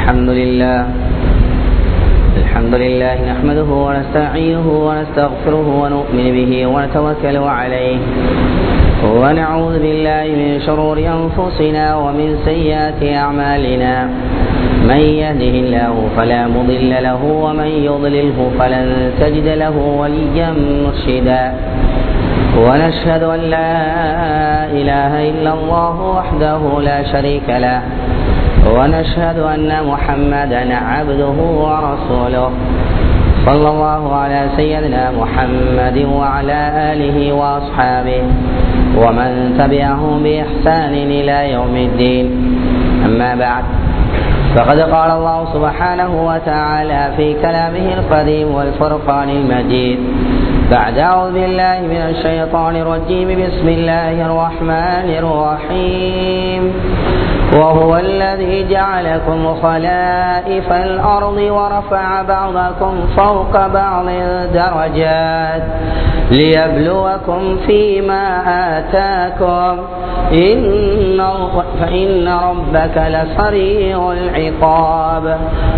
الحمد لله الحمد لله نحمده ونستعينه ونستغفره ونؤمن به ونتوكل عليه ونعوذ بالله من شرور أنفسنا ومن سيئات أعمالنا من يهده الله فلا مضل له ومن يضلله فلن تجد له وليا مرشدا ونشهد أن لا إله إلا الله وحده لا شريك له ونشهد أن محمدا عبده ورسوله صلى الله على سيدنا محمد وعلى آله وأصحابه ومن تبعهم بإحسان إلى يوم الدين أما بعد فقد قال الله سبحانه وتعالى في كلامه القديم والفرقان المجيد بعد أعوذ بالله من الشيطان الرجيم بسم الله الرحمن الرحيم وهو الذي جعلكم خلائف الأرض ورفع بعضكم فوق بعض درجات ليبلوكم فيما آتاكم إن فإن ربك لسريع العقاب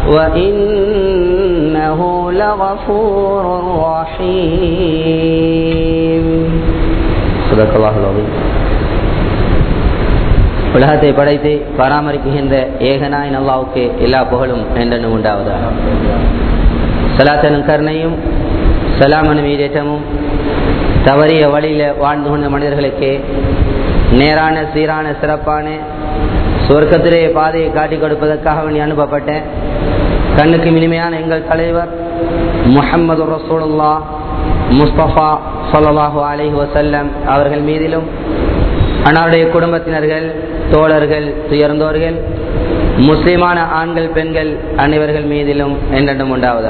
وإنه لغفور رحيم صدق الله العظيم உலகத்தை படைத்து பராமரிக்குகின்ற ஏகனாய் நல்லாவுக்கு எல்லா புகழும் என்றென்னும் உண்டாவதாக சலாத்தனும் கருணையும் சலாமனும் ஈரேற்றமும் தவறிய வழியில வாழ்ந்து கொண்ட மனிதர்களுக்கு நேரான சீரான சிறப்பான சொர்க்கத்திலே பாதையை காட்டிக் கொடுப்பதற்காக வேண்டி அனுப்பப்பட்ட கண்ணுக்கு இனிமையான எங்கள் தலைவர் முஹம்மது ரசூலுல்லா முஸ்தபா சொல்லாஹு அலஹி வசல்லம் அவர்கள் மீதிலும் அன்னாருடைய குடும்பத்தினர்கள் தோழர்கள் துயர்ந்தோர்கள் முஸ்லிமான ஆண்கள் பெண்கள் அனைவர்கள் மீதிலும் என்றென்றும் உண்டாவதா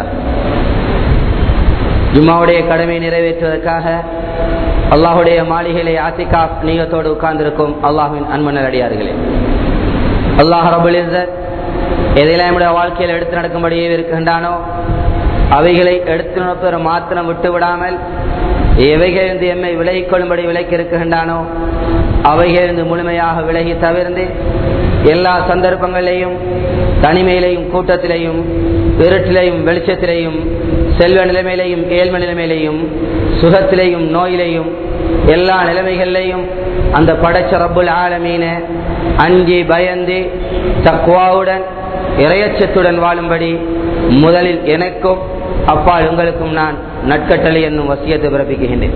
ஜும்மாவுடைய கடமையை நிறைவேற்றுவதற்காக அல்லாஹுடைய மாளிகையிலே ஆத்திகா நீயத்தோடு உட்கார்ந்திருக்கும் அல்லாஹின் அன்பனர் அடியார்களே அல்லாஹ் ரபுல் எதையெல்லாம் நம்முடைய வாழ்க்கையில் எடுத்து நடக்கும்படியே இருக்கின்றானோ அவைகளை எடுத்து நடப்பதை மாத்திரம் விட்டு விடாமல் எவைகளிலிருந்து எம்மை விலகிக் கொள்ளும்படி விலக்கி இருக்கின்றானோ அவைகளிலிருந்து முழுமையாக விலகி தவிர்ந்து எல்லா சந்தர்ப்பங்களிலேயும் தனிமையிலையும் கூட்டத்திலையும் இருட்டிலையும் வெளிச்சத்திலையும் செல்வ நிலைமையிலையும் ஏழ்ம நிலைமையிலையும் சுகத்திலையும் நோயிலையும் எல்லா நிலைமைகளிலையும் அந்த படைச்ச ரப்புல் ஆலமீன அஞ்சி பயந்து தக்குவாவுடன் இரையச்சத்துடன் வாழும்படி முதலில் எனக்கும் அப்பால் உங்களுக்கும் நான் நட்கட்டளை என்னும் வசியத்தை பிறப்பிக்கின்றேன்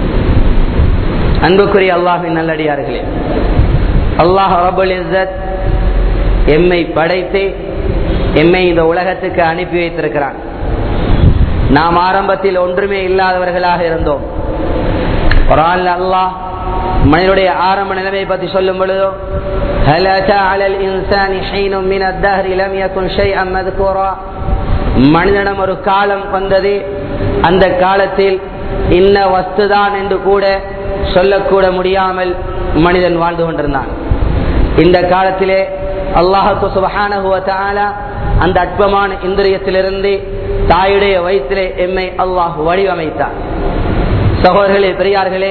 அன்புக்குரிய அல்லாஹின் நல்லடியார்களே அல்லாஹ் ரபுல் இஸ்ஸத் எம்மை படைத்து எம்மை இந்த உலகத்துக்கு அனுப்பி வைத்திருக்கிறான் நாம் ஆரம்பத்தில் ஒன்றுமே இல்லாதவர்களாக இருந்தோம் ஒரு ஆள் அல்லாஹ் மனிதனுடைய ஆரம்ப நிலைமை பற்றி சொல்லும் பொழுதோ هل أتى على الإنسان حين من الدهر لم يكن شيئا مذكورا மனிதனிடம் ஒரு காலம் வந்தது அந்த காலத்தில் இன்ன வஸ்துதான் என்று கூட சொல்லக்கூட முடியாமல் மனிதன் வாழ்ந்து கொண்டிருந்தான் இந்த காலத்திலே அல்லாஹு சுபஹான அந்த அற்பமான இந்திரியத்திலிருந்து தாயுடைய வயிற்றிலே எம்மை அல்லாஹ் வடிவமைத்தார் சகோதரர்களே பெரியார்களே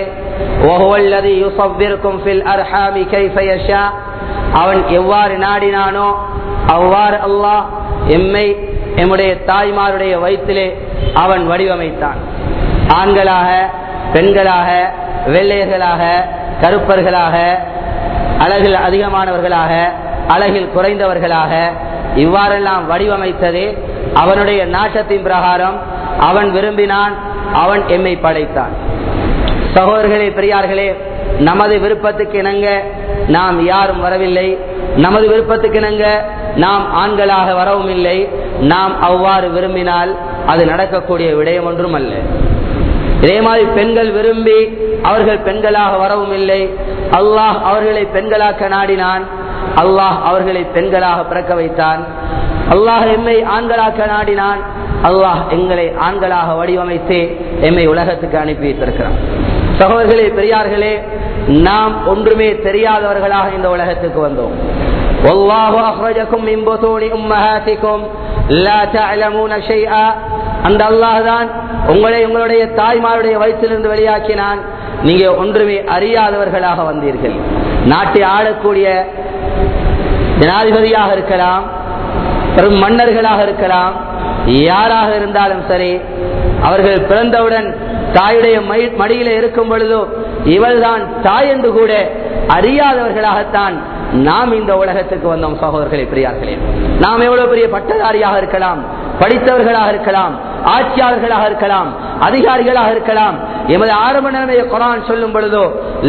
அவன் எவ்வாறு நாடினானோ அவ்வாறு அல்லாஹ் எம்மை எம்முடைய தாய்மாருடைய வயிற்றிலே அவன் வடிவமைத்தான் ஆண்களாக பெண்களாக வெள்ளையர்களாக கருப்பர்களாக அழகில் அதிகமானவர்களாக அழகில் குறைந்தவர்களாக இவ்வாறெல்லாம் வடிவமைத்தது அவனுடைய நாட்டத்தின் பிரகாரம் அவன் விரும்பினான் அவன் எம்மை படைத்தான் சகோதரர்களே பெரியார்களே நமது விருப்பத்துக்கு இணங்க நாம் யாரும் வரவில்லை நமது விருப்பத்துக்கு இணங்க நாம் ஆண்களாக வரவும் இல்லை நாம் அவ்வாறு விரும்பினால் அது நடக்கக்கூடிய விடயம் ஒன்றும் அல்ல இதே மாதிரி பெண்கள் விரும்பி அவர்கள் பெண்களாக வரவும் இல்லை அல்லாஹ் அவர்களை பெண்களாக்க நாடினான் அல்லாஹ் அவர்களை பெண்களாக பிறக்க வைத்தான் அல்லாஹ் எம்மை ஆண்களாக்க நாடினான் அல்லாஹ் எங்களை ஆண்களாக வடிவமைத்து எம்மை உலகத்துக்கு அனுப்பி வைத்திருக்கிறான் சகோதரர்களே பெரியார்களே நாம் ஒன்றுமே தெரியாதவர்களாக இந்த உலகத்துக்கு வந்தோம் والله أخرجكم من بطون أمهاتكم لا تعلمون شيئا அந்த அல்லாஹ் தான் உங்களை உங்களுடைய தாய்மாருடைய வயிற்றிலிருந்து வெளியாக்கினான் நீங்க ஒன்றுமே அறியாதவர்களாக வந்தீர்கள் நாட்டை ஆளக்கூடிய ஜனாதிபதியாக இருக்கலாம் பெரும் மன்னர்களாக இருக்கலாம் யாராக இருந்தாலும் சரி அவர்கள் பிறந்தவுடன் தாயுடைய மடியில இருக்கும் பொழுதோ இவள்தான் தாய் என்று கூட அறியாதவர்களாகத்தான் நாம் இந்த உலகத்துக்கு வந்தோம் சகோதரர்களே பெரியார்களே நாம் எவ்வளவு பெரிய பட்டதாரியாக இருக்கலாம் படித்தவர்களாக இருக்கலாம் ஆட்சியாளர்களாக இருக்கலாம் அதிகாரிகளாக இருக்கலாம் எமது ஆரம்ப நிலைமையை குரான் சொல்லும் பொழுதோ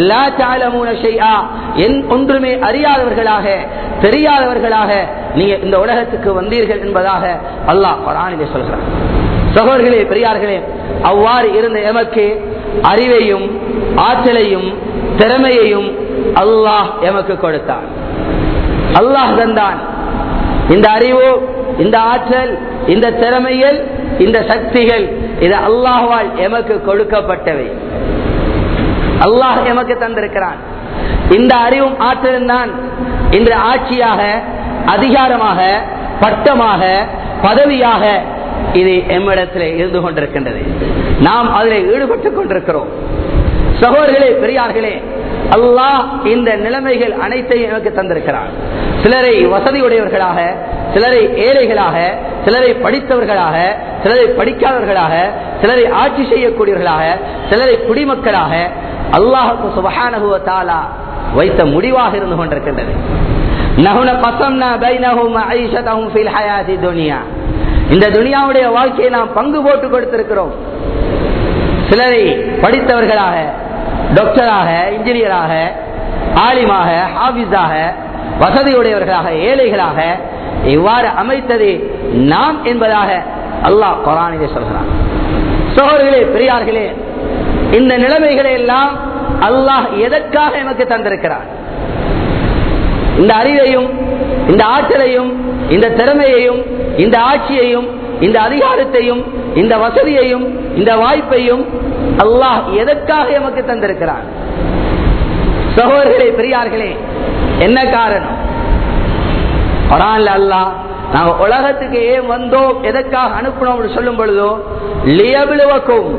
ஒன்றுமே அறியாதவர்களாக தெரியாதவர்களாக நீங்க இந்த உலகத்துக்கு வந்தீர்கள் என்பதாக அல்லாஹ் குரானிலே சொல்கிறார் சகோதர்களே பெரியார்களே அவ்வாறு இருந்த எமக்கு அறிவையும் ஆற்றலையும் திறமையையும் அல்லாஹ் எமக்கு கொடுத்தான் அல்லாஹ் தந்தான் இந்த அறிவு இந்த ஆற்றல் இந்த திறமைகள் இந்த சக்திகள் இது அல்லாஹ்வால் எமக்கு கொடுக்கப்பட்டவை அல்லாஹ் எமக்கு தந்திருக்கிறான் இந்த அறிவும் ஆற்றலும் தான் இன்று ஆட்சியாக அதிகாரமாக பட்டமாக பதவியாக இது எம்மிடத்தில் இருந்து கொண்டிருக்கின்றது நாம் அதில் ஈடுபட்டுக் கொண்டிருக்கிறோம் சகோதரர்களே பெரியார்களே அல்லாஹ் இந்த நிலைமைகள் அனைத்தையும் எனக்கு தந்திருக்கிறான் சிலரை வசதியுடையவர்களாக சிலரை ஏழைகளாக சிலரை படித்தவர்களாக சிலரை படிக்காதவர்களாக சிலரை ஆட்சி செய்யக்கூடியவர்களாக சிலரை குடிமக்களாக அல்லாஹுக்கு சுபஹானஹுவ தாலா வைத்த முடிவாக இருந்து கொண்டிருக்கின்றது நகுன பசம்னா பைனஹும் ஐஷதஹும் ஃபில் ஹயாதி துனியா இந்த துனியாவுடைய வாழ்க்கையை நாம் பங்கு போட்டு கொடுத்திருக்கிறோம் சிலரை படித்தவர்களாக டாக்டராக இன்ஜினியராக ஆலிமாக ஹாபிஸாக வசதியுடையவர்களாக ஏழைகளாக இவ்வாறு அமைத்தது நாம் என்பதாக அல்லாஹ் குரானிலே சொல்கிறான் சோழர்களே பெரியார்களே இந்த நிலைமைகளை எல்லாம் அல்லாஹ் எதற்காக எமக்கு தந்திருக்கிறான் இந்த அறிவையும் இந்த ஆற்றலையும் இந்த திறமையையும் இந்த ஆட்சியையும் இந்த அதிகாரத்தையும் இந்த வசதியையும் இந்த வாய்ப்பையும் அல்லாஹ் எதற்காக எமக்கு தந்திருக்கிறான் சகோதரர்களே பெரியார்களே என்ன காரணம் குரான்ல அல்லாஹ் நாங்க உலகத்துக்கு ஏன் வந்தோம் எதற்காக அனுப்பணும் சொல்லும் பொழுதோ லியபிலுவக்கும்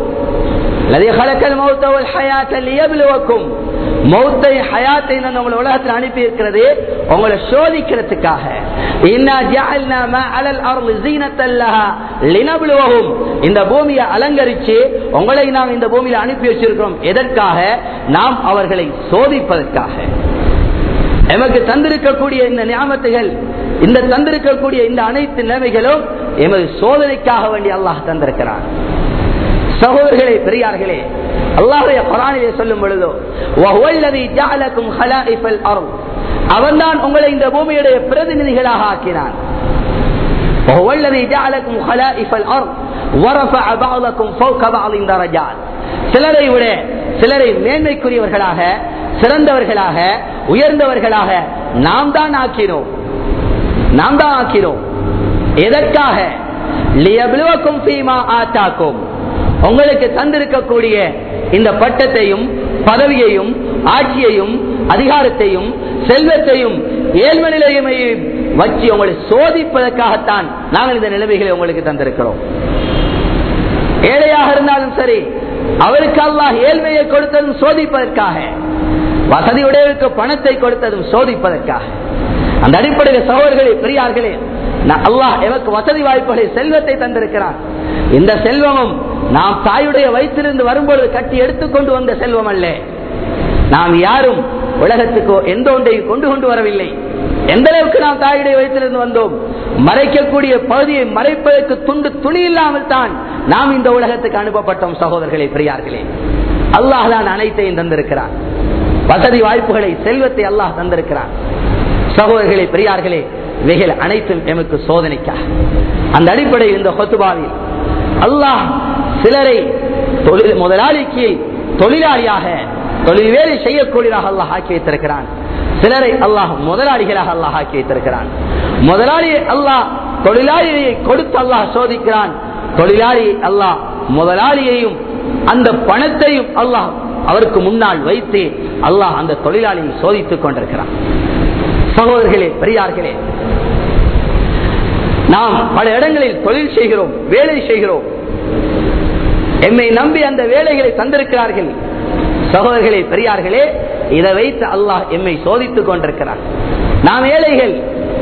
மௌத்தை ஹயாத்தை நம்ம உலகத்தில் அனுப்பி இருக்கிறது உங்களை சோதிக்கிறதுக்காக இந்த பூமியை அலங்கரிச்சு உங்களை நாம் இந்த பூமியில அனுப்பி வச்சிருக்கிறோம் எதற்காக நாம் அவர்களை சோதிப்பதற்காக எமக்கு தந்திருக்கக்கூடிய இந்த ஞாபகத்துகள் இந்த தந்திருக்கக்கூடிய இந்த அனைத்து நிலைமைகளும் எமது சோதனைக்காக வேண்டி அல்லாஹ் தந்திருக்கிறான் சகோதரர்களே பெரியார்களே அல்லாஹுடைய குரானிலே சொல்லும் பொழுதோ அவன்தான் உங்களை இந்த பூமியுடைய பிரதிநிதிகளாக ஆக்கினான் சிலரை விட சிலரை மேன்மைக்குரியவர்களாக சிறந்தவர்களாக உயர்ந்தவர்களாக நாம் தான் ஆக்கினோம் நாம் தான் ஆக்கினோம் எதற்காக லியபிலுவக்கும் ஃபீமா ஆத்தாக்கும் உங்களுக்கு தந்திருக்கக்கூடிய இந்த பட்டத்தையும் பதவியையும் ஆட்சியையும் அதிகாரத்தையும் செல்வத்தையும் ஏழ்ம நிலையமையும் வச்சு உங்களை சோதிப்பதற்காகத்தான் நாங்கள் இந்த நிலைமைகளை உங்களுக்கு தந்திருக்கிறோம் ஏழையாக இருந்தாலும் சரி அவருக்கு அல்லாஹ் ஏழ்மையை கொடுத்ததும் சோதிப்பதற்காக வசதியுடையவருக்கு பணத்தை கொடுத்ததும் சோதிப்பதற்காக அந்த அடிப்படையில் சகோதரர்களே பெரியார்களே அல்லாஹ் எமக்கு வசதி வாய்ப்புகளை செல்வத்தை தந்திருக்கிறான் இந்த செல்வமும் நாம் தாயுடைய வயிற்றிலிருந்து வரும்பொழுது கட்டி எடுத்துக்கொண்டு வந்த செல்வம் அல்ல நாம் யாரும் உலகத்துக்கோ எந்த ஒன்றையும் கொண்டு கொண்டு வரவில்லை எந்த அளவுக்கு நாம் தாயுடைய வயிற்றிலிருந்து வந்தோம் மறைக்கக்கூடிய பகுதியை மறைப்பதற்கு துண்டு துணி இல்லாமல் தான் நாம் இந்த உலகத்துக்கு அனுப்பப்பட்டோம் சகோதரர்களே பெரியார்களே அல்லாஹ் தான் அனைத்தையும் தந்திருக்கிறான் வசதி வாய்ப்புகளை செல்வத்தை அல்லாஹ் தந்திருக்கிறான் சகோதரர்களே பெரியார்களே இவைகள் அனைத்தும் எமக்கு சோதனைக்காக அந்த அடிப்படையில் இந்த ஹொத்துபாவில் அல்லாஹ் சிலரை முதலாளிக்கு தொழிலாளியாக தொழில் வேலை செய்யக்கூடியதாக அல்லாஹ் ஆக்கி வைத்திருக்கிறான் சிலரை அல்லாஹ் முதலாளிகளாக அல்லாஹ் ஆக்கி வைத்திருக்கிறான் முதலாளியை அல்லாஹ் தொழிலாளியை கொடுத்து அல்லாஹ் சோதிக்கிறான் தொழிலாளி அல்லாஹ் முதலாளியையும் அந்த பணத்தையும் அல்லாஹ் அவருக்கு முன்னால் வைத்து அல்லாஹ் அந்த தொழிலாளியை சோதித்துக் கொண்டிருக்கிறான் சகோதரர்களே பெரியார்களே நாம் பல இடங்களில் தொழில் செய்கிறோம் வேலை செய்கிறோம் எம்மை நம்பி அந்த வேலைகளை தந்திருக்கிறார்கள் சகோதரர்களே பெரியார்களே இதை வைத்து அல்லாஹ் எம்மை சோதித்துக் கொண்டிருக்கிறார் நாம் ஏழைகள்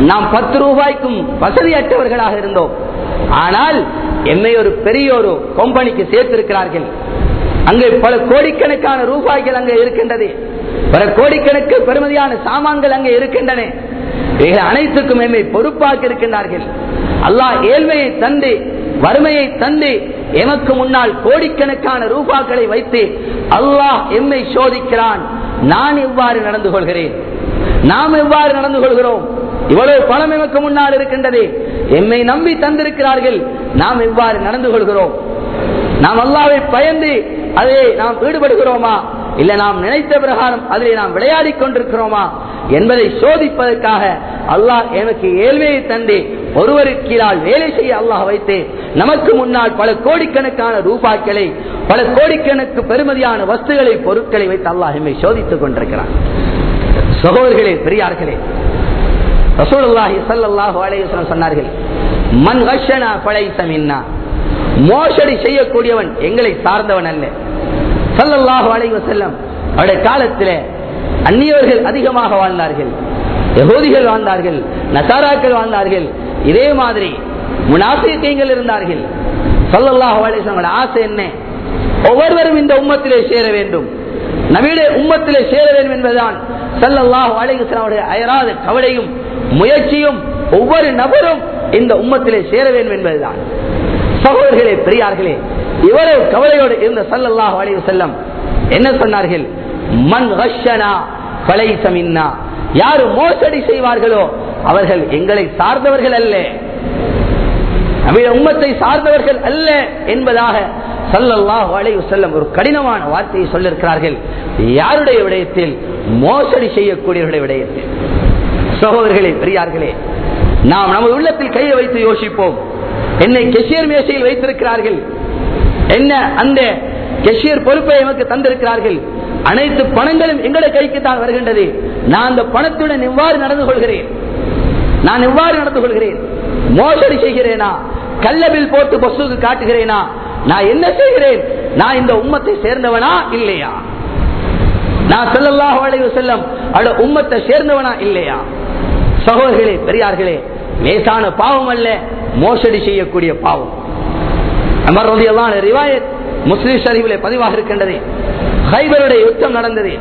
நாம் பத்து ரூபாய்க்கும் வசதியற்றவர்களாக இருந்தோம் ஆனால் என்னை ஒரு பெரிய ஒரு கம்பெனிக்கு சேர்த்திருக்கிறார்கள் அங்கே பல கோடிக்கணக்கான ரூபாய்கள் அங்கே இருக்கின்றது பல கோடிக்கணக்கு பெருமதியான சாமான்கள் அங்கே இருக்கின்றன இவைகள் அனைத்துக்கும் எம்மை பொறுப்பாக இருக்கின்றார்கள் அல்லாஹ் ஏழ்மையை தந்து வறுமையை தந்து எமக்கு முன்னால் கோடிக்கணக்கான ரூபாக்களை வைத்து அல்லாஹ் எம்மை சோதிக்கிறான் நான் எவ்வாறு நடந்து கொள்கிறேன் நாம் எவ்வாறு நடந்து கொள்கிறோம் இவ்வளவு பணம் எமக்கு முன்னால் இருக்கின்றது எம்மை நம்பி தந்திருக்கிறார்கள் நாம் எவ்வாறு நடந்து கொள்கிறோம் நாம் அல்லாவை பயந்து அதை நாம் ஈடுபடுகிறோமா இல்ல நாம் நினைத்த பிரகாரம் அதிலே நாம் விளையாடிக் கொண்டிருக்கிறோமா என்பதை சோதிப்பதற்காக அல்லாஹ் எனக்கு ஏழ்மையை தந்து ஒருவருக்கு கீழால் வேலை செய்ய அல்லாஹ் வைத்து நமக்கு முன்னால் பல கோடிக்கணக்கான ரூபாய்களை பல கோடிக்கணக்கு பெருமதியான வஸ்துகளை பொருட்களை வைத்து அல்லாஹ் எம்மை சோதித்துக் கொண்டிருக்கிறான் சகோதரர்களே பெரியார்களே ரசூலுல்லாஹி ஸல்லல்லாஹு அலைஹி வஸல்லம் சொன்னார்கள் மன் கஷனா ஃபலைஸ மின்னா மோசடி செய்யக்கூடியவன் எங்களை சார்ந்தவன் அல்ல ஸல்லல்லாஹு அலைஹி வஸல்லம் அவருடைய காலத்திலே அந்நியவர்கள் அதிகமாக வாழ்ந்தார்கள் யகூதிகள் வாழ்ந்தார்கள் நசாராக்கள் வாழ்ந்தார்கள் இதே மாதிரி முனாசிக்கங்கள் இருந்தார்கள் ஸல்லல்லாஹு அலைஹி வஸல்லம் ஆசை என்ன ஒவ்வொருவரும் இந்த உம்மத்திலே சேர வேண்டும் நவீன உம்மத்திலே சேர வேண்டும் என்பதுதான் சல்லல்லாஹு அலைஹிஸ்லாமுடைய அயராத கவலையும் முயற்சியும் ஒவ்வொரு நபரும் இந்த உம்மத்திலே சேர வேண்டும் என்பதுதான் சகோதரர்களே பெரியார்களே இவ்வளவு கவலையோடு இருந்த சல்லல்லாஹு அலைஹி செல்லம் என்ன சொன்னார்கள் மண் ஹஷனா பலைச மின்னா யாரு மோசடி செய்வார்களோ அவர்கள் எங்களை சார்ந்தவர்கள் அல்ல நவீன உம்மத்தை சார்ந்தவர்கள் அல்ல என்பதாக சல்லல்லாஹு அலைஹி வஸல்லம் ஒரு கடினமான வார்த்தையை சொல்லிருக்கிறார்கள் யாருடைய விடயத்தில் மோசடி செய்யக்கூடியவருடைய விடயத்தில் சகோதரர்களே பெரியார்களே நாம் நமது உள்ளத்தில் கையை வைத்து யோசிப்போம் என்னை கெஷியர் மேசையில் வைத்திருக்கிறார்கள் என்ன அந்த கெஷியர் பொறுப்பை எமக்கு தந்திருக்கிறார்கள் அனைத்து பணங்களும் எங்களை கைக்கு தான் வருகின்றது நான் அந்த பணத்துடன் எவ்வாறு நடந்து கொள்கிறேன் நான் எவ்வாறு நடந்து கொள்கிறேன் மோசடி செய்கிறேனா கல்லபில் போட்டு பசுக்கு காட்டுகிறேனா நான் என்ன செய்கிறேன் நான் இந்த உம்மத்தை சேர்ந்தவனா இல்லையா நான் செல்லல்லாஹ் அலைஹி செல்லம் அவட உம்மத்தை சேர்ந்தவனா இல்லையா சகோதரர்களே பெரியார்களே லேசான பாவம் அல்ல மோசடி செய்யக்கூடிய பாவம் அமர் ரலியல்லாஹு ரிவாயத் முஸ்லிம் ஷரீஃபிலே பதிவாக இருக்கின்றது ஹைபருடைய யுத்தம் நடந்தது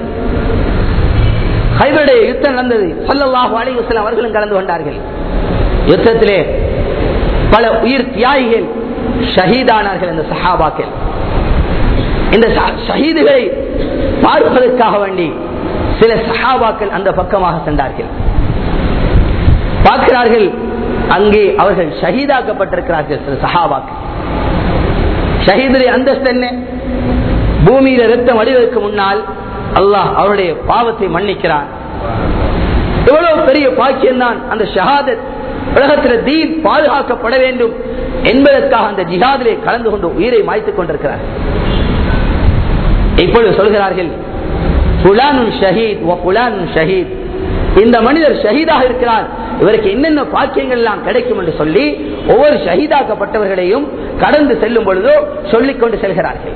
ஹைபருடைய யுத்தம் நடந்தது சல்லல்லாஹு அலைஹி வஸல்லம் அவர்களும் கலந்து கொண்டார்கள் யுத்தத்திலே பல உயிர் தியாகிகள் ஷஹீதானார்கள் இந்த சஹாபாக்கள் இந்த ஷஹீதுகளை பார்ப்பதற்காக வேண்டி சில சஹாபாக்கள் அந்த பக்கமாக சென்றார்கள் பார்க்கிறார்கள் அங்கே அவர்கள் ஷஹீதாக்கப்பட்டிருக்கிறார்கள் சில சஹாபாக்கள் ஷஹீதுடைய அந்தஸ்து என்ன பூமியில ரத்தம் அடிவதற்கு முன்னால் அல்லாஹ் அவருடைய பாவத்தை மன்னிக்கிறான் எவ்வளவு பெரிய பாக்கியம் தான் அந்த ஷஹாதத் உலகத்தில் தீன் பாதுகாக்கப்பட வேண்டும் என்பதற்காக அந்த ஜிஹாதிலே கலந்து கொண்டு உயிரை மாய்த்துக் கொண்டிருக்கிறார் இப்பொழுது சொல்கிறார்கள் புலானும் ஷஹீத் புலானும் ஷஹீத் இந்த மனிதர் ஷஹீதாக இருக்கிறார் இவருக்கு என்னென்ன பாக்கியங்கள் எல்லாம் கிடைக்கும் என்று சொல்லி ஒவ்வொரு ஷஹீதாக்கப்பட்டவர்களையும் கடந்து செல்லும் பொழுதோ சொல்லிக் கொண்டு செல்கிறார்கள்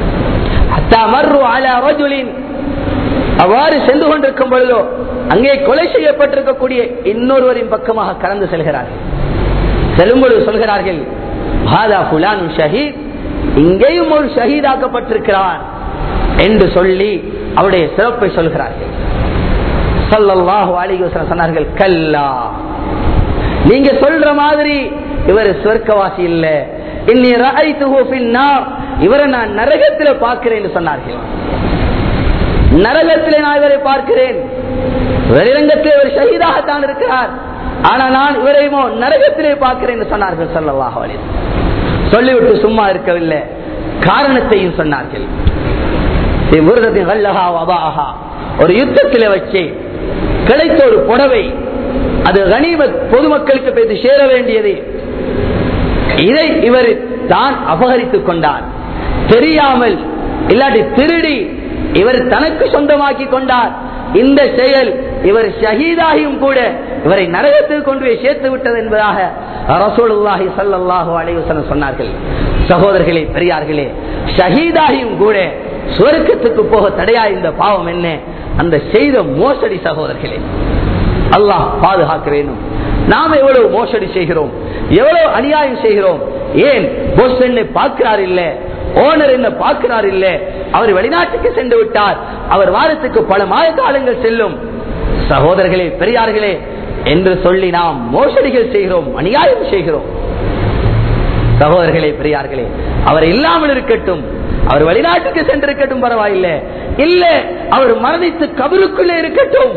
அவ்வாறு சென்று கொண்டிருக்கும் பொழுதோ அங்கே கொலை செய்யப்பட்டிருக்கக்கூடிய இன்னொருவரின் பக்கமாக கடந்து செல்கிறார்கள் செல்லும் பொழுது சொல்கிறார்கள் பாதா புலான் ஷஹீத் இங்கேயும் ஒரு ஷஹீதாக்கப்பட்டிருக்கிறார் என்று சொல்லி அவருடைய சிறப்பை சொல்கிறார்கள் சல்லல்லாஹு அலைஹி வஸல்லம் சொன்னார்கள் கல்லா நீங்க சொல்ற மாதிரி இவர் சொர்க்கவாசி இல்ல இன்னி ரஅய்துஹு ஃபின் நார் இவரை நான் நரகத்திலே பார்க்கிறேன் என்று சொன்னார்கள் நரகத்திலே நான் இவரை பார்க்கிறேன் வெளிரங்கத்திலே இவர் ஷஹீதாகத்தான் இருக்கிறார் ஆனா நான் இவரையுமோ நரகத்திலே பார்க்கிறேன் என்று சொன்னார்கள் சல்லல்லாஹு அலைஹி சொல்லிவிட்டு சும்மா இருக்கவில்லை காரணத்தையும் சொன்னார்கள் ஒரு யுத்தத்தில் வச்சு கிடைத்த ஒரு புடவை அது கனிமத் பொதுமக்களுக்கு போய் சேர வேண்டியது இதை இவர் தான் அபகரித்துக் கொண்டார் தெரியாமல் இல்லாட்டி திருடி இவர் தனக்கு சொந்தமாக்கி கொண்டார் இந்த செயல் இவர் ஷஹீதாகியும் கூட இவரை நரகத்தில் கொண்டு போய் சேர்த்து விட்டது என்பதாக ரசூலுல்லாஹி சல்லாஹூ அலைவசனம் சொன்னார்கள் சகோதரர்களே பெரியார்களே ஷஹீதாகியும் கூட சுவர்க்கத்துக்கு போக தடையா இந்த பாவம் என்ன அந்த செய்த மோசடி சகோதரர்களே அல்லாஹ் பாதுகாக்க வேண்டும் நாம் எவ்வளவு மோசடி செய்கிறோம் எவ்வளவு அநியாயம் செய்கிறோம் ஏன் போஸ் என்னை பார்க்கிறார் இல்ல ஓனர் என்ன பார்க்கிறார் இல்ல அவர் வெளிநாட்டுக்கு சென்று விட்டார் அவர் வாரத்துக்கு பல மாத காலங்கள் செல்லும் சகோதரர்களே பெரியார்களே என்று சொல்லி நாம் மோசடிகள் செய்கிறோம் அநியாயம் செய்கிறோம் சகோதரர்களே பெரியார்களே அவர் இல்லாமல் இருக்கட்டும் அவர் வெளிநாட்டுக்கு சென்றிருக்கட்டும் பரவாயில்லை இல்ல அவர் மரணித்து கபருக்குள்ளே இருக்கட்டும்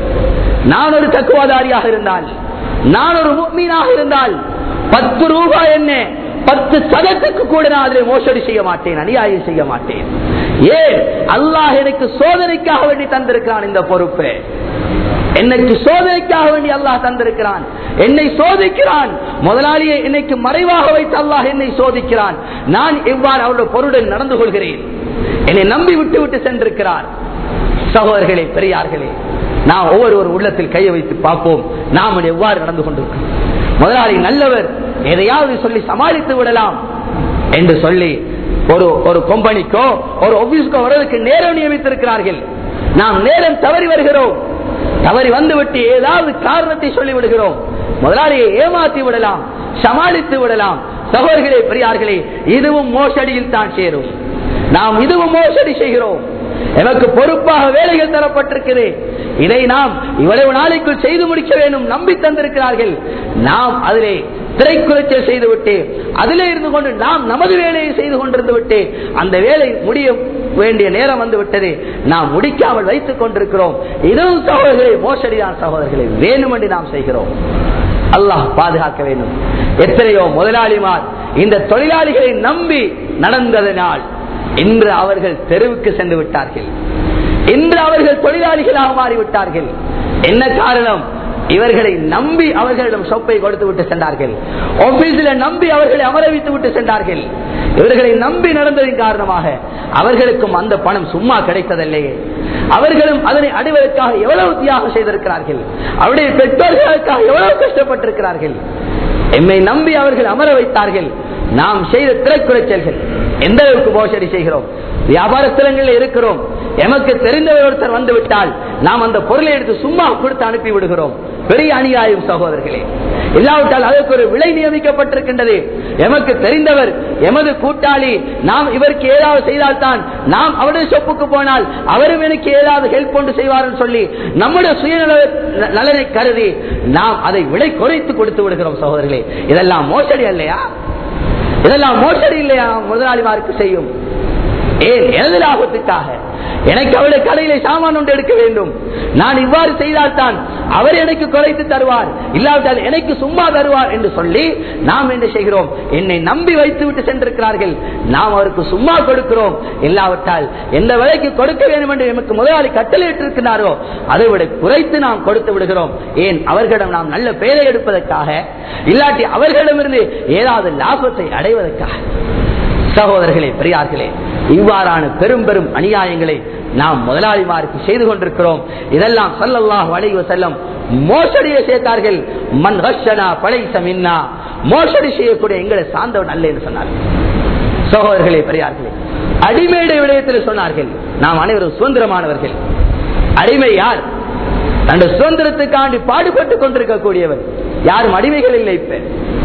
நான் ஒரு தக்குவாதாரியாக இருந்தால் நான் ஒரு மீனாக இருந்தால் பத்து ரூபாய் என்ன பத்து சதத்துக்கு கூட நான் அதில் மோசடி செய்ய மாட்டேன் அநியாயம் செய்ய மாட்டேன் ஏன் அல்லாஹ் எனக்கு சோதனைக்காக வேண்டி தந்திருக்கிறான் இந்த பொறுப்பு என்னைக்கு சோதனைக்காக வேண்டி அல்லாஹ் தந்திருக்கிறான் என்னை சோதிக்கிறான் முதலாளியை என்னைக்கு மறைவாக வைத்து அல்லாஹ் என்னை சோதிக்கிறான் நான் எவ்வாறு அவருடைய பொருளுடன் நடந்து கொள்கிறேன் என்னை நம்பி விட்டு விட்டு சென்றிருக்கிறார் சகோதரர்களே பெரியார்களே நாம் ஒவ்வொரு உள்ளத்தில் கையை வைத்து பார்ப்போம் நாம் எவ்வாறு நடந்து கொண்டிருக்கிறோம் முதலாளி நல்லவர் எதையாவது சொல்லி சமாளித்து விடலாம் என்று சொல்லி ஒரு ஒரு கம்பெனிக்கோ ஒரு ஆபீஸ்க்கோ வருவதற்கு நேரம் நியமித்திருக்கிறார்கள் நாம் நேரம் தவறி வருகிறோம் தவறி வந்துவிட்டு ஏதாவது காரணத்தை சொல்லி விடுகிறோம் முதலாளியை ஏமாத்தி விடலாம் சமாளித்து விடலாம் சகோதரர்களே பெரியார்களே இதுவும் மோசடியில் தான் சேரும் நாம் இதுவும் மோசடி செய்கிறோம் எனக்கு பொறுப்பாக வேலைகள் தரப்பட்டிருக்கிறது இதை நாம் இவ்வளவு நாளைக்குள் செய்து முடிக்க வேண்டும் நம்பி தந்திருக்கிறார்கள் நாம் அதிலே திரைக்குறைச்சல் செய்துவிட்டு அதிலே இருந்து கொண்டு நாம் நமது வேலையை செய்து கொண்டிருந்து விட்டு அந்த வேலை முடிய வேண்டிய நேரம் வந்து விட்டது நாம் முடிக்காமல் வைத்துக் கொண்டிருக்கிறோம் இதுவும் சகோதரர்களை மோசடிதான் சகோதரர்களை வேணுமென்று நாம் செய்கிறோம் அல்லாஹ் பாதுகாக்க வேண்டும் எத்தனையோ முதலாளிமார் இந்த தொழிலாளிகளை நம்பி நடந்ததனால் இன்று அவர்கள் தெருவுக்கு சென்று விட்டார்கள் இன்று அவர்கள் தொழிலாளிகளாக மாறிவிட்டார்கள் என்ன காரணம் இவர்களை நம்பி அவர்களிடம் சொப்பை கொடுத்து விட்டு சென்றார்கள் ஆபீஸில் நம்பி அவர்களை அமர வைத்து விட்டு சென்றார்கள் இவர்களை நம்பி நடந்ததின் காரணமாக அவர்களுக்கும் அந்த பணம் சும்மா கிடைத்ததில்லையே அவர்களும் அதனை அடைவதற்காக எவ்வளவு தியாகம் செய்திருக்கிறார்கள் அவருடைய பெற்றோர்களுக்காக எவ்வளவு கஷ்டப்பட்டிருக்கிறார்கள் எம்மை நம்பி அவர்கள் அமர வைத்தார்கள் நாம் செய்த திரைக்குறைச்சல்கள் எந்த அளவுக்கு மோசடி செய்கிறோம் வியாபார ஸ்தலங்களில் இருக்கிறோம் எமக்கு தெரிந்தவர் ஒருத்தர் வந்து விட்டால் நாம் அந்த பொருளை எடுத்து சும்மா கொடுத்து அனுப்பி விடுகிறோம் பெரிய அநியாயம் சகோதரர்களே இல்லாவிட்டால் அதற்கு ஒரு விலை நியமிக்கப்பட்டிருக்கின்றது எமக்கு தெரிந்தவர் எமது கூட்டாளி நாம் இவருக்கு ஏதாவது செய்தால்தான் நாம் அவருடைய சொப்புக்கு போனால் அவரும் எனக்கு ஏதாவது ஹெல்ப் கொண்டு செய்வார் சொல்லி நம்முடைய சுயநல நலனை கருதி நாம் அதை விலை குறைத்து கொடுத்து விடுகிறோம் சகோதரர்களே இதெல்லாம் மோசடி இல்லையா இதெல்லாம் மோசடி இல்லையா முதலாளிமாருக்கு செய்யும் ஏன் எனது லாபத்துக்காக எனக்கு அவருடைய கடையில சாமான் ஒன்று எடுக்க வேண்டும் நான் இவ்வாறு செய்தால்தான் அவர் எனக்கு குறைத்து தருவார் இல்லாவிட்டால் எனக்கு சும்மா தருவார் என்று சொல்லி நாம் என்ன செய்கிறோம் என்னை நம்பி வைத்து விட்டு சென்றிருக்கிறார்கள் நாம் அவருக்கு சும்மா கொடுக்கிறோம் இல்லாவிட்டால் எந்த விலைக்கு கொடுக்க வேண்டும் என்று எமக்கு முதலாளி கட்டளையிட்டிருக்கிறாரோ அதை விட குறைத்து நாம் கொடுத்து விடுகிறோம் ஏன் அவர்களிடம் நாம் நல்ல பெயரை எடுப்பதற்காக இல்லாட்டி அவர்களிடமிருந்து ஏதாவது லாபத்தை அடைவதற்காக சகோதரர்களே பெரியார்களே இவ்வாறான பெரும் பெரும் அநியாயங்களை நாம் முதலாளிமாருக்கு செய்து கொண்டிருக்கிறோம் இதெல்லாம் சல்லல்லாஹ் வளைவு செல்லம் மோசடியை சேர்த்தார்கள் மண் ஹஷனா பழைச மின்னா மோசடி செய்யக்கூடிய எங்களை சார்ந்தவன் அல்ல என்று சொன்னார்கள் சகோதரர்களே பெரியார்களே அடிமையுடைய விடயத்தில் சொன்னார்கள் நாம் அனைவரும் சுதந்திரமானவர்கள் அடிமை யார் தன் சுதந்திரத்துக்காண்டி பாடுபட்டுக் கொண்டிருக்கக்கூடியவர் யாரும் அடிமைகள் இல்லை இப்ப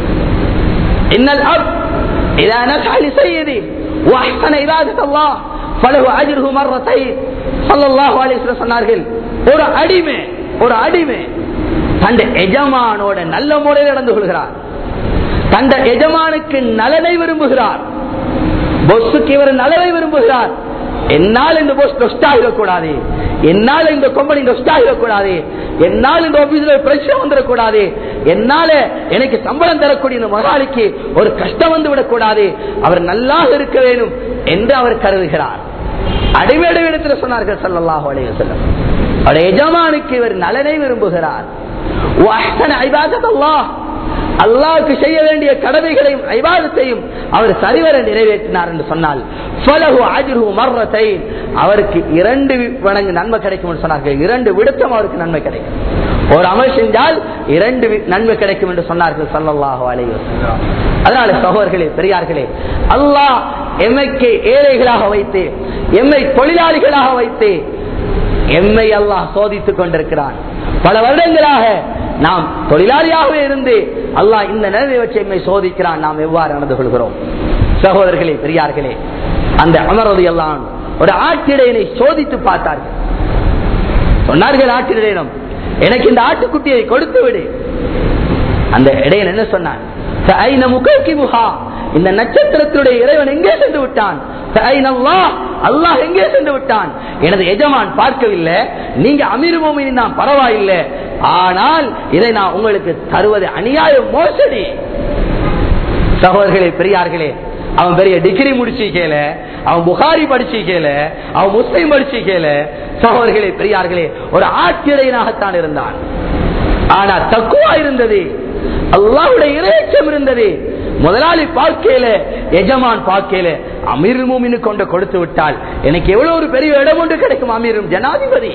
இன்னல் அப் إذا نفع لسيدي وأحسن عبادة الله فله أجره مرتين صلى الله عليه وسلم சொன்னார்கள் ஒரு அடிமை ஒரு அடிமை தந்த எஜமானோட நல்ல முறையில் நடந்து கொள்கிறார் தந்த எஜமானுக்கு நலனை விரும்புகிறார் பொஸ்ஸுக்கு இவர் நலனை விரும்புகிறார் என்னால் இந்த போஸ்ட் நொஸ்ட் ஆகிடக்கூடாது என்னால் இந்த கம்பெனி நொஸ்ட் ஆகிடக்கூடாது என்னால் இந்த ஆபீஸ்ல பிரச்சனை வந்துடக்கூடாது என்னால எனக்கு சம்பளம் தரக்கூடிய இந்த முதலாளிக்கு ஒரு கஷ்டம் வந்து விடக்கூடாது அவர் நல்லா இருக்க வேண்டும் என்று அவர் கருதுகிறார் அடிமையுடைய இடத்துல சொன்னார்கள் சல்லாஹூ அலைய செல்லம் அவருடைய எஜமானுக்கு இவர் நலனை விரும்புகிறார் அல்லாவுக்கு செய்ய வேண்டிய கடமைகளையும் ஐவாதத்தையும் அவர் சரிவர நிறைவேற்றினார் என்று சொன்னால் அவருக்கு இரண்டு மடங்கு நன்மை கிடைக்கும் என்று சொன்னார்கள் இரண்டு விடுத்தம் அவருக்கு நன்மை கிடைக்கும் ஒரு அமல் செஞ்சால் இரண்டு நன்மை கிடைக்கும் என்று சொன்னார்கள் சல்லாஹு அலைய அதனால சகோதரர்களே பெரியார்களே அல்லாஹ் எம்மைக்கு ஏழைகளாக வைத்து எம்மை தொழிலாளிகளாக வைத்து எம்மை அல்லாஹ் சோதித்துக் கொண்டிருக்கிறான் பல வருடங்களாக நாம் தொழிலாளியாகவே இருந்து அல்லாஹ் இந்த நிலையை வச்சு எம்மை சோதிக்கிறான் நாம் எவ்வாறு நடந்து கொள்கிறோம் சகோதரர்களே பெரியார்களே அந்த அமரது எல்லாம் ஒரு ஆட்டிடையனை சோதித்து பார்த்தார்கள் சொன்னார்கள் ஆட்டிடையிடம் எனக்கு இந்த ஆட்டுக்குட்டியை கொடுத்து விடு அந்த இடையன் என்ன சொன்னான் "ஃபஅய்ன முகக்கிபுஹா?" இந்த நட்சத்திரத்துடைய இறைவன் எங்கே சென்று விட்டான் "ஃபஅய்ன அல்லாஹ்?" அல்லாஹ் எங்கே சென்று விட்டான் எனது எஜமான் பார்க்கவில்லை நீங்க அமீர் மோமின் தான் பரவாயில்லை ஆனால் இதை நான் உங்களுக்கு தருவது அநியாய மோசடி சகோதரர்களே பெரியார்களே அவன் பெரிய டிகிரி முடிச்சிக்கல அவன் புகாரி படிச்சிக்கல அவன் முஸ்லீம் படிச்சிக்கல சகோதரர்களே பெரியார்களே ஒரு ஆட்சியடையனாகத்தான் இருந்தான் ஆனா தக்குவா இருந்தது அல்லாவுடைய இறைச்சம் இருந்தது முதலாளி பார்க்கையில எஜமான் பார்க்கையில அமீர் மூமினு கொண்டு கொடுத்து விட்டால் எனக்கு எவ்வளவு ஒரு பெரிய இடம் ஒன்று கிடைக்கும் அமீரும் ஜனாதிபதி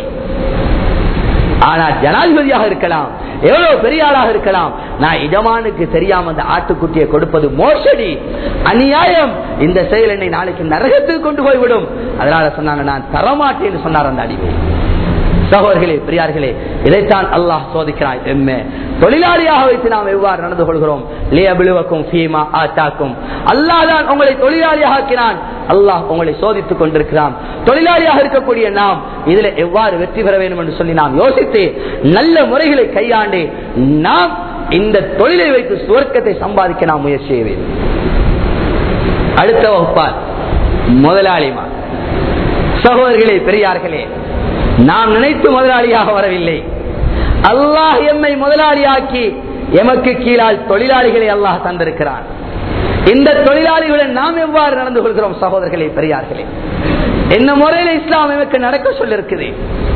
ஆனா ஜனாதிபதியாக இருக்கலாம் எவ்வளவு பெரிய ஆளாக இருக்கலாம் நான் எஜமானுக்கு தெரியாம அந்த ஆட்டுக்குட்டியை கொடுப்பது மோசடி அநியாயம் இந்த செயல் என்னை நாளைக்கு நரகத்துக்கு கொண்டு போய்விடும் அதனால சொன்னாங்க நான் தரமாட்டேன்னு சொன்னார் அந்த அடிமை சகோதரர்களே பெரியார்களே இதைத்தான் அல்லாஹ் சோதிக்கிறான் எம்மே தொழிலாளியாக வைத்து நாம் எவ்வாறு நடந்து கொள்கிறோம் லியபிலுவக்கும் ஃபீமா ஆத்தாக்கும் அல்லாஹ் தான் உங்களை தொழிலாளியாக ஆக்கினான் அல்லாஹ் உங்களை சோதித்துக் கொண்டிருக்கிறான் தொழிலாளியாக இருக்கக்கூடிய நாம் இதுல எவ்வாறு வெற்றி பெற வேண்டும் என்று சொல்லி நாம் யோசித்து நல்ல முறைகளை கையாண்டு நாம் இந்த தொழிலை வைத்து சுவர்க்கத்தை சம்பாதிக்க நாம் முயற்சி செய்ய வேண்டும் அடுத்த வகுப்பால் முதலாளிமா சகோதரர்களே பெரியார்களே நாம் நினைத்து முதலாளியாக வரவில்லை அல்லாஹ் எம்மை முதலாளியாக்கி எமக்கு கீழால் தொழிலாளிகளை அல்லாஹ் தந்திருக்கிறான் இந்த தொழிலாளிகளுடன் நாம் எவ்வாறு நடந்து கொள்கிறோம் சகோதரர்களே பெரியார்களே என்ன முறையில் இஸ்லாம் எமக்கு நடக்க சொல்லிருக்குது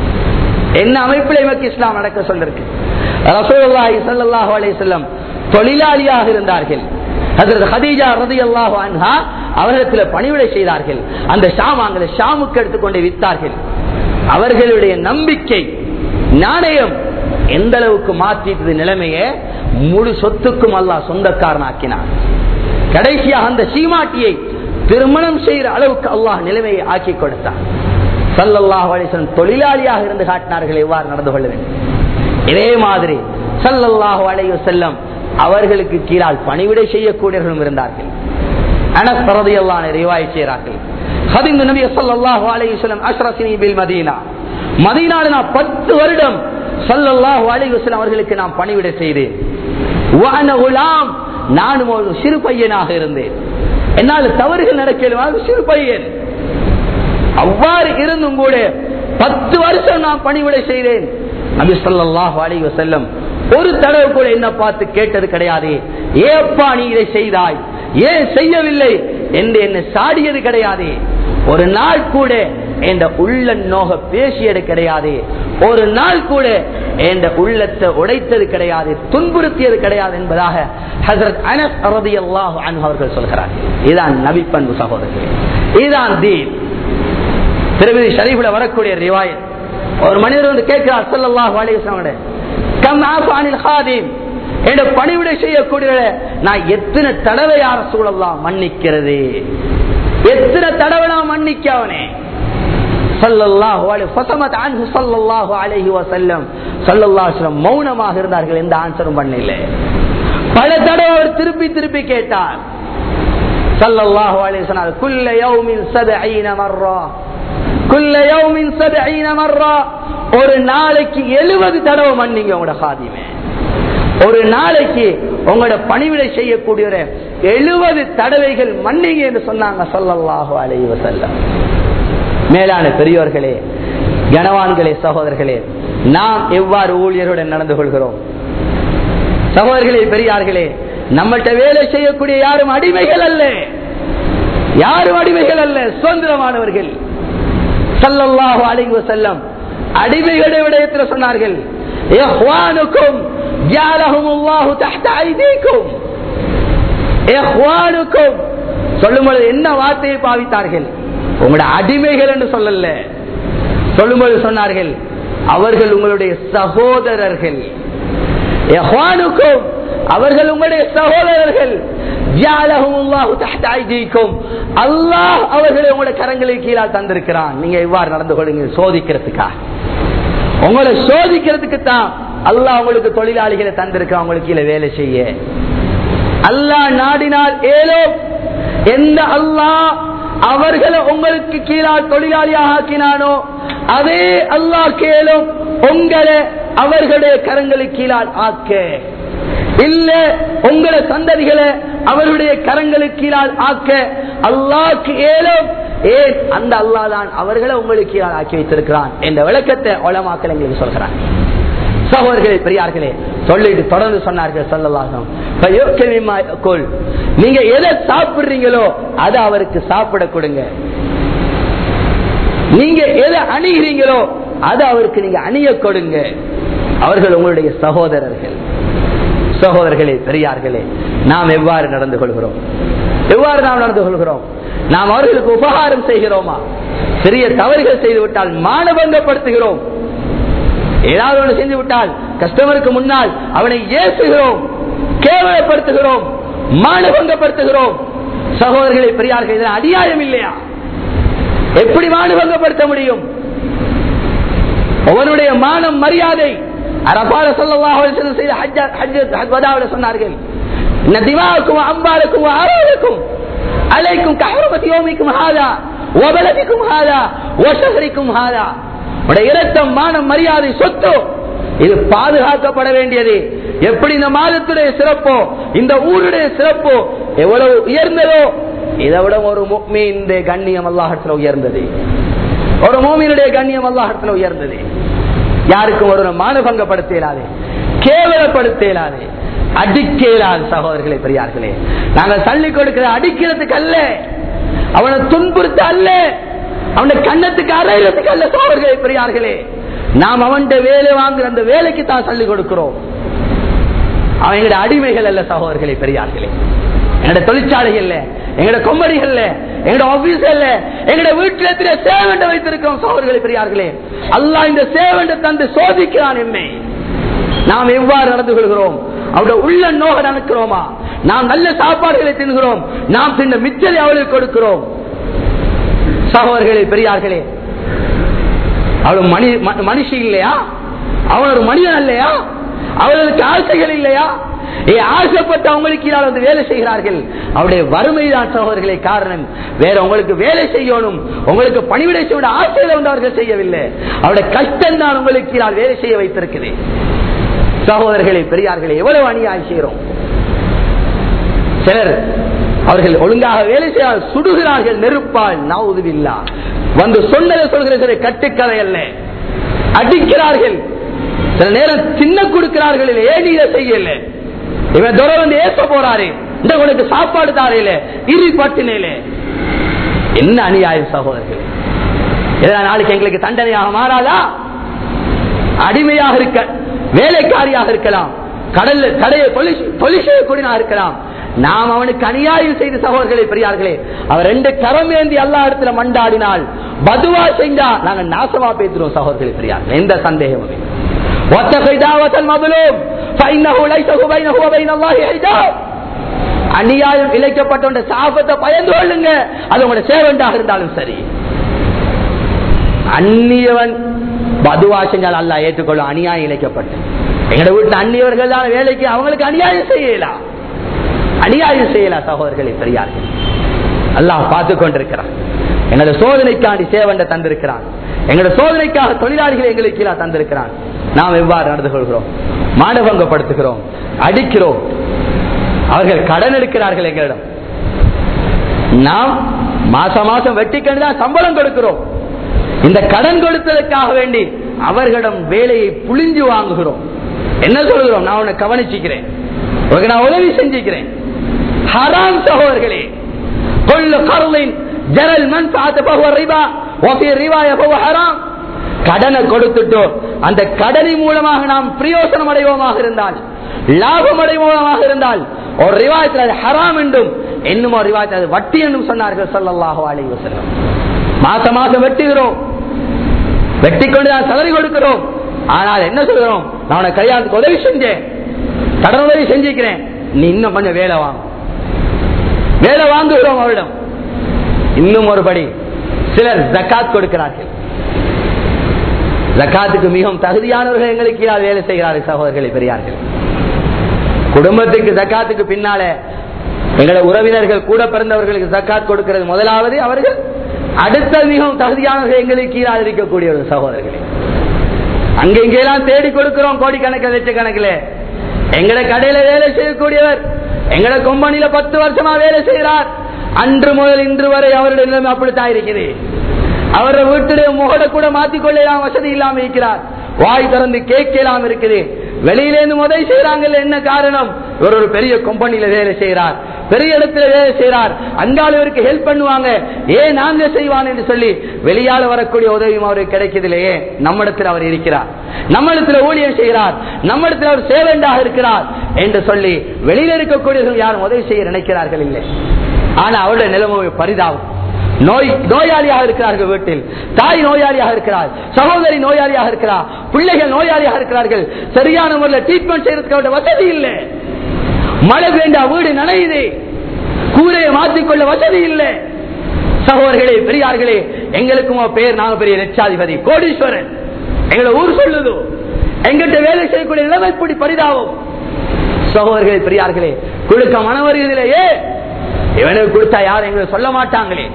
என்ன அமைப்பில் எமக்கு இஸ்லாம் நடக்க சொல்லிருக்கு ரசூலுல்லாஹி ஸல்லல்லாஹு அலைஹி வஸல்லம் தொழிலாளியாக இருந்தார்கள் ஹஜரத் ஹதீஜா ரலியல்லாஹு அன்ஹா அவர்களிடத்தில் பணிவிடை செய்தார்கள் அந்த ஷாமாங்களை ஷாமுக்கு எடுத்துக்கொண்டு வித்தார்கள் அவர்களுடைய நம்பிக்கை நாணயம் எந்த அளவுக்கு மாற்றிட்டது நிலைமையை முழு சொத்துக்கும் அல்லாஹ் சொந்தக்காரனாக்கினார் கடைசியாக அந்த சீமாட்டியை திருமணம் செய்கிற அளவுக்கு அல்லாஹ் நிலைமையை ஆக்கி கொடுத்தார் சல்லல்லாஹு அலிசன் தொழிலாளியாக இருந்து காட்டினார்கள் எவ்வாறு நடந்து கொள்ள வேண்டும் இதே மாதிரி சல்லல்லாஹு அலைஹி செல்லம் அவர்களுக்கு கீழால் பணிவிடை செய்யக்கூடியவர்களும் இருந்தார்கள் அனஸ் பரதியல்லான ரிவாய் செய்கிறார்கள் ஹதிந்து நபி ஸல்லல்லாஹு அலைஹி வஸல்லம் அஷ்ரஃபினி பில் மதீனா மதீனால நான் 10 வருடம் ஸல்லல்லாஹு அலைஹி வஸல்லம் அவர்களுக்கு நான் பணிவிடை செய்தேன் வஅன குலாம் நானும் ஒரு சிறு பையனாக இருந்தேன் என்னால் தவறுகள் நடக்கலும் சிறு பையன் அவ்வாறு இருந்தும் கூட பத்து வருஷம் நான் பணிவிடை செய்தேன் நபி ஸல்லல்லாஹு அலைஹி வஸல்லம் ஒரு தடவை கூட என்ன பார்த்து கேட்டது கிடையாது ஏப்பா நீ இதை செய்தாய் ஏன் செய்யவில்லை என்று என்ன சாடியது கிடையாது ஒரு நாள் கூட என்ற உள்ள நோக பேசியது கிடையாது ஒரு நாள் கூட என்ற உள்ளத்தை உடைத்தது கிடையாது துன்புறுத்தியது கிடையாது என்பதாக ஹசரத் அனஸ் ரலியல்லாஹு அன்ஹு அவர்கள் சொல்கிறார் இதுதான் நபி பண்பு சகோதரர்களே இதுதான் தீன் திருமதி ஷரீஃபில் வரக்கூடிய ரிவாயத் ஒரு மனிதர் வந்து கேட்கிறார் ஸல்லல்லாஹு அலைஹி வஸல்லம் கம் ஆஃபானில் ஹாதிம் என்ற பணிவிடை செய்யக்கூடிய நான் எத்தனை தடவை யார சூழலாம் மன்னிக்கிறது எத்தனை தடவை நான் மன்னிக்க அவனே சல்லல்லாஹு அலைஹி ஃபஸமத் அன்ஹு ஸல்லல்லாஹு அலைஹி வஸல்லம் ஸல்லல்லாஹு அலைஹி வஸல்லம் மௌனமாக இருந்தார்கள் எந்த ஆன்சரும் பண்ணல பல தடவை அவர் திருப்பி திருப்பி கேட்டார் ஸல்லல்லாஹு அலைஹி வஸல்லம் குல்ல யௌமின் 70 மர்ரா குல்ல யௌமின் 70 மர்ரா ஒரு நாளைக்கு 70 தடவை மன்னிங்க உங்களோட காதிமே ஒரு நாளைக்கு உங்களோட பணிவிடை செய்யக்கூடிய எழுபது தடவைகள் மன்னிங்க என்று சொன்னாங்க சொல்லல்லாஹு அலைஹி வஸல்லம் மேலான பெரியோர்களே கனவான்களே சகோதரர்களே நாம் எவ்வாறு ஊழியருடன் நடந்து கொள்கிறோம் சகோதரர்களே பெரியார்களே நம்மகிட்ட வேலை செய்யக்கூடிய யாரும் அடிமைகள் அல்ல யாரும் அடிமைகள் அல்ல சுதந்திரமானவர்கள் சல்லல்லாஹு அலைஹி வஸல்லம் அடிமைகளை விடயத்தில் சொன்னார்கள் இஹ்வானுக்கும் ஜஅலஹுமுல்லாஹு தஹ்த ஐதீக்கும் இஹ்வானுக்கும் சொல்லும்போது என்ன வார்த்தையை பாவித்தார்கள் உங்களோட அடிமைகள் என்று சொல்லல சொல்லும்போது சொன்னார்கள் அவர்கள் உங்களுடைய சகோதரர்கள் இஹ்வானுக்கும் அவர்கள் உங்களுடைய சகோதரர்கள் அல்லாஹ் அவர்களை உங்களுடைய கரங்களுக்கு கீழால் தந்திருக்கிறான் நீங்க இவ்வாறு நடந்து கொள்ளுங்க சோதிக்கிறதுக்கா உங்களை சோதிக்கிறதுக்கு தான் அல்லாஹ் உங்களுக்கு தொழிலாளிகளை தந்திருக்க அவங்களுக்கு கீழே வேலை செய்ய அல்லாஹ் நாடினால் ஏலோ எந்த அல்லாஹ் அவர்களை உங்களுக்கு கீழால் தொழிலாளியாக ஆக்கினானோ அதே அல்லாஹ் கேளும் உங்களை அவர்களுடைய கரங்களுக்கு கீழால் ஆக்க இல்ல உங்களை சந்ததிகளை அவருடைய கரங்களுக்கு கீழால் ஆக்க அல்லாஹ்க்கு ஏலும் ஏன் அந்த அல்லாஹ் தான் அவர்களை உங்களுக்கு கீழால் ஆக்கி வைத்திருக்கிறான் என்ற விளக்கத்தை உலமாக்கள் எங்களுக்கு சொல்கிறான் சகோதரர்களே பெரியார்களே சொல்லிட்டு தொடர்ந்து சொன்னார்கள் சொல்லலாகும் நீங்க எதை சாப்பிடுறீங்களோ அதை அவருக்கு சாப்பிட கொடுங்க நீங்க எதை அணிகிறீங்களோ அதை அவருக்கு நீங்க அணிய கொடுங்க அவர்கள் உங்களுடைய சகோதரர்கள் சகோதரர்களே பெரியார்களே நாம் எவ்வாறு நடந்து கொள்கிறோம் எவ்வாறு நாம் நடந்து கொள்கிறோம் நாம் அவர்களுக்கு உபகாரம் செய்கிறோமா சிறிய தவறுகள் செய்து விட்டால் மானபங்கப்படுத்துகிறோம் ஏதாவது ஒன்று செஞ்சு விட்டால் கஸ்டமருக்கு முன்னால் அவனை ஏசுகிறோம் கேவலப்படுத்துகிறோம் மானபங்கப்படுத்துகிறோம் சகோதரர்களை பெரியார்கள் இதெல்லாம் அநியாயம் இல்லையா எப்படி மானபங்கப்படுத்த முடியும் அவனுடைய மானம் மரியாதை அரபால சொல்லவாக செய்த ஹஜ்ஜாவில் சொன்னார்கள் திவாவுக்கும் அம்பாலுக்கும் ஆரோருக்கும் அலைக்கும் கஹரபதி ஓமிக்கும் ஹாதா ஓபலதிக்கும் ஹாதா ஓஷகரிக்கும் ஹாதா உடைய இரத்தம் மானம் மரியாதை சொத்து இது பாதுகாக்கப்பட வேண்டியது எப்படி இந்த மாதத்துடைய சிறப்போ இந்த ஊருடைய சிறப்போ எவ்வளவு உயர்ந்ததோ இதை விட ஒரு இந்த கண்ணியம் அல்லாஹத்துல உயர்ந்தது ஒரு மோமியினுடைய கண்ணியம் அல்லாஹத்துல உயர்ந்தது யாருக்கும் ஒரு மானபங்கப்படுத்த இயலாது கேவலப்படுத்த இயலாது அடிக்க இயலாது சகோதரர்களே பெரியார்களே நாங்கள் தள்ளி கொடுக்கிற அடிக்கிறதுக்கு அல்ல அவனை துன்புறுத்த அல்ல அவனை கண்ணத்துக்கு அறையிறதுக்கு அல்ல சோழர்களே பெரியார்களே நாம் அவன்கிட்ட வேலை வாங்குற அந்த வேலைக்கு தான் தள்ளி கொடுக்கிறோம் அவன் எங்களுடைய அடிமைகள் அல்ல சகோதரர்களே பெரியார்களே எங்களோட தொழிற்சாலைகள்ல எங்களோட கொம்படிகள்ல எங்களோட ஆபீஸ்கள்ல எங்களோட வீட்டுல எத்தனை சேவண்ட வைத்திருக்கிறோம் சோழர்களே பெரியார்களே அல்லா இந்த சேவண்ட தந்து சோதிக்கிறான் என்னை நாம் எவ்வாறு நடந்து கொள்கிறோம் அவருடைய உள்ள நோக நடக்கிறோமா நாம் நல்ல சாப்பாடுகளை தின்கிறோம் நாம் தின்ன மிச்சரை அவளுக்கு கொடுக்கிறோம் சகோதரர்களே பெரியார்களே அவள் மனி மனுஷி இல்லையா அவன் ஒரு மனிதன் இல்லையா அவர்களுக்கு ஆசைகள் இல்லையா ஏ ஆசைப்பட்டு அவங்களுக்கு வந்து வேலை செய்கிறார்கள் அவருடைய வறுமைதான் சகோதரர்களே காரணம் வேற உங்களுக்கு வேலை செய்யணும் உங்களுக்கு பணிவிடை செய்ய ஆசையில வந்து அவர்கள் செய்யவில்லை அவருடைய கஷ்டம் தான் உங்களுக்கு வேலை செய்ய வைத்திருக்குது சகோதரர்களே பெரியார்களே எவ்வளவு அநியாயம் செய்கிறோம் சிலர் அவர்கள் ஒழுங்காக வேலை செய்ய சுடுகிறார்கள் நெருப்பால் நாவுதுவில்லா வந்து சொன்னதை சொல்கிற சில கட்டுக்கதை அல்ல அடிக்கிறார்கள் சில நேரம் சின்ன கொடுக்கிறார்கள் ஏன் இதை செய்யல இவன் துறை வந்து ஏச போறாரு இந்த உனக்கு சாப்பாடு தாரையில இரு பட்டினையில என்ன அநியாயம் சகோதரர்கள் இதனால் நாளைக்கு எங்களுக்கு தண்டனையாக மாறாதா அடிமையாக இருக்க வேலைக்காரியாக இருக்கலாம் கடல்ல கடையை தொழில் செய்யக்கூடியனா இருக்கலாம் நாம் அவனுக்கு அநியாயம் செய்த சகோதரர்களே பெரியார்களே அவர் ரெண்டு கரம் ஏந்தி எல்லா இடத்துல மண்டாடினால் பதுவா செஞ்சா நாங்க நாசமா பேசுறோம் சகோதரர்களே பெரியார்கள் எந்த சந்தேகமும் அநியாயம் இழைக்கப்பட்ட சாபத்தை பயந்து கொள்ளுங்க அது உங்களோட சேவண்டாக இருந்தாலும் சரி அந்நியவன் பதுவா செஞ்சால் அல்ல ஏற்றுக்கொள்ளும் அநியாயம் இழைக்கப்பட்டு எங்களோட வீட்டு அந்நியவர்கள் தான் வேலைக்கு அவங்களுக்கு அநியாயம் செய்யலாம் அநியாயம் செய்யலாம் சகோதரர்களை பெரியார்கள் அல்லாஹ் பார்த்து கொண்டிருக்கிறான் எங்களோட சோதனைக்காண்டி சேவண்ட தந்திருக்கிறான் எங்களோட சோதனைக்காக தொழிலாளிகளை எங்களுக்கு கீழே தந்திருக்கிறான் நாம் எவ்வாறு நடந்து கொள்கிறோம் மானபங்கப்படுத்துகிறோம் அடிக்கிறோம் அவர்கள் கடன் எடுக்கிறார்கள் எங்களிடம் நாம் மாசம் மாசம் வெட்டி தான் சம்பளம் கொடுக்கிறோம் இந்த கடன் கொடுத்ததற்காக வேண்டி அவர்களிடம் வேலையை புளிஞ்சு வாங்குகிறோம் என்ன சொல்கிறோம் நான் உன்னை கவனிச்சுக்கிறேன் உனக்கு நான் உதவி செஞ்சுக்கிறேன் ஹராம் சகோதரர்களே கொள்ளு கருளின் ஜரல் மண் பார்த்து போக ரிபா ஒபி ரிவாய போக ஹராம் கடனை கொடுத்துட்டோ அந்த கடனின் மூலமாக நாம் பிரயோசனம் அடைவோமாக இருந்தால் லாபம் அடைவோமாக இருந்தால் ஒரு ரிவாயத்தில் அது ஹராம் என்றும் இன்னும் ஒரு ரிவாயத்தில் அது வட்டி என்றும் சொன்னார்கள் சொல்லல்லாஹு அலைஹி வஸல்லம் மாசம் மாசம் வெட்டுகிறோம் வெட்டி கொண்டு நான் சதறி கொடுக்கிறோம் ஆனால் என்ன சொல்கிறோம் நான் உனக்கு கல்யாணத்துக்கு உதவி செஞ்சேன் கடன் உதவி செஞ்சுக்கிறேன் நீ இன்னும் கொஞ்சம் வேலை வாங்க வேலை வாங்குகிறோம் அவரிடம் இன்னும் ஒருபடி சிலர் ஜக்காத் கொடுக்கிறார்கள் ஜக்காத்துக்கு மிகவும் தகுதியானவர்கள் எங்களுக்கு கீழால் வேலை செய்கிறார்கள் சகோதரர்களை பெரியார்கள் குடும்பத்துக்கு ஜக்காத்துக்கு பின்னால எங்களை உறவினர்கள் கூட பிறந்தவர்களுக்கு ஜக்காத் கொடுக்கிறது முதலாவது அவர்கள் அடுத்த மிகவும் தகுதியானவர்கள் எங்களுக்கு கீழால் இருக்கக்கூடிய ஒரு சகோதரர்களே அங்கெங்கெல்லாம் தேடி கொடுக்கிறோம் கோடிக்கணக்கில் லட்சக்கணக்கில் எங்கட கடையில வேலை செய்யக்கூடியவர் எங்கட கொம்பனில பத்து வருஷமா வேலை செய்கிறார் அன்று முதல் இன்று வரை அவருடைய நிலைமை அப்படித்தான் இருக்குது அவருடைய வீட்டுடைய முகட கூட மாத்திக்கொள்ளலாம் வசதி இல்லாம இருக்கிறார் வாய் திறந்து கேட்கலாம் இருக்குது வெளியிலேருந்து உதவி செய்யறாங்கல்ல என்ன காரணம் இவர் ஒரு பெரிய கம்பெனியில வேலை செய்யறார் பெரிய இடத்துல வேலை செய்யறார் அங்கால இவருக்கு ஹெல்ப் பண்ணுவாங்க ஏன் நாங்க செய்வான் என்று சொல்லி வெளியால வரக்கூடிய உதவியும் அவருக்கு கிடைக்குது இல்லையே நம்மிடத்தில் அவர் இருக்கிறார் நம்மிடத்தில் ஊழியம் செய்கிறார் நம்மிடத்தில் அவர் சேவண்டாக இருக்கிறார் என்று சொல்லி வெளியில இருக்கக்கூடியவர்கள் யாரும் உதவி செய்ய நினைக்கிறார்கள் இல்லை ஆனா அவருடைய நிலைமை பரிதாபம் நோய் நோயாளியாக இருக்கிறார்கள் வீட்டில் தாய் நோயாளியாக இருக்கிறார் சகோதரி நோயாளியாக இருக்கிறார் பிள்ளைகள் நோயாளியாக இருக்கிறார்கள் சரியான முறையில் ட்ரீட்மெண்ட் செய்யறதுக்கு வசதி இல்லை மழை வேண்டா வீடு நனையுது கூரையை மாற்றிக்கொள்ள வசதி இல்லை சகோதரர்களே பெரியார்களே எங்களுக்கும் பேர் நாங்க பெரிய லட்சாதிபதி கோடீஸ்வரன் எங்களை ஊர் சொல்லுது எங்கிட்ட வேலை செய்யக்கூடிய நிலைமை இப்படி பரிதாபம் சகோதரர்களே பெரியார்களே கொடுக்க மனம் வருகிறதிலேயே இவனுக்கு கொடுத்தா யாரும் எங்களுக்கு சொல்ல மாட்டாங்களே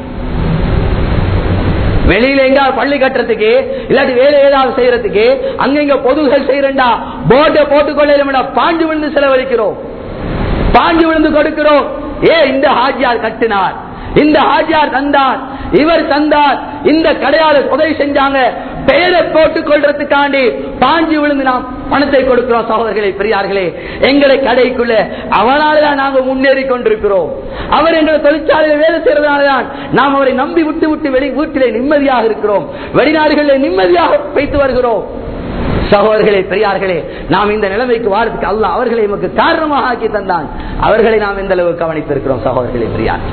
வெளியில எங்க பள்ளி கட்டுறதுக்கு இல்லாட்டி வேலை ஏதாவது செய்யறதுக்கு அங்க பொதுகள் செய்யறா போட்டை போட்டுக்கொள்ள பாஞ்சு விழுந்து செலவழிக்கிறோம் பாஞ்சு விழுந்து கொடுக்கிறோம் ஏ இந்த ஹாஜியார் கட்டினார் இந்த ஹாஜியார் தந்தார் இவர் தந்தார் இந்த கடையாளர் உதவி செஞ்சாங்க பெயரை போட்டுக் கொள்றதுக்காண்டி பாஞ்சு விழுந்து நாம் பணத்தை கொடுக்கிறோம் சகோதரர்களே பெரியார்களே எங்களை கடைக்குள்ள அவனாலதான் நாங்க முன்னேறி கொண்டிருக்கிறோம் அவர் எங்களை தொழிற்சாலையில் வேலை செய்யறதுனாலதான் நாம் அவரை நம்பி விட்டு விட்டு வெளி வீட்டிலே நிம்மதியாக இருக்கிறோம் வெளிநாடுகளில் நிம்மதியாக வைத்து வருகிறோம் சகோதரர்களே பெரியார்களே நாம் இந்த நிலைமைக்கு வாரத்துக்கு அல்ல அவர்களை நமக்கு காரணமாக ஆக்கி தந்தான் அவர்களை நாம் எந்த அளவு கவனித்திருக்கிறோம் சகோதரர்களே பெரியார்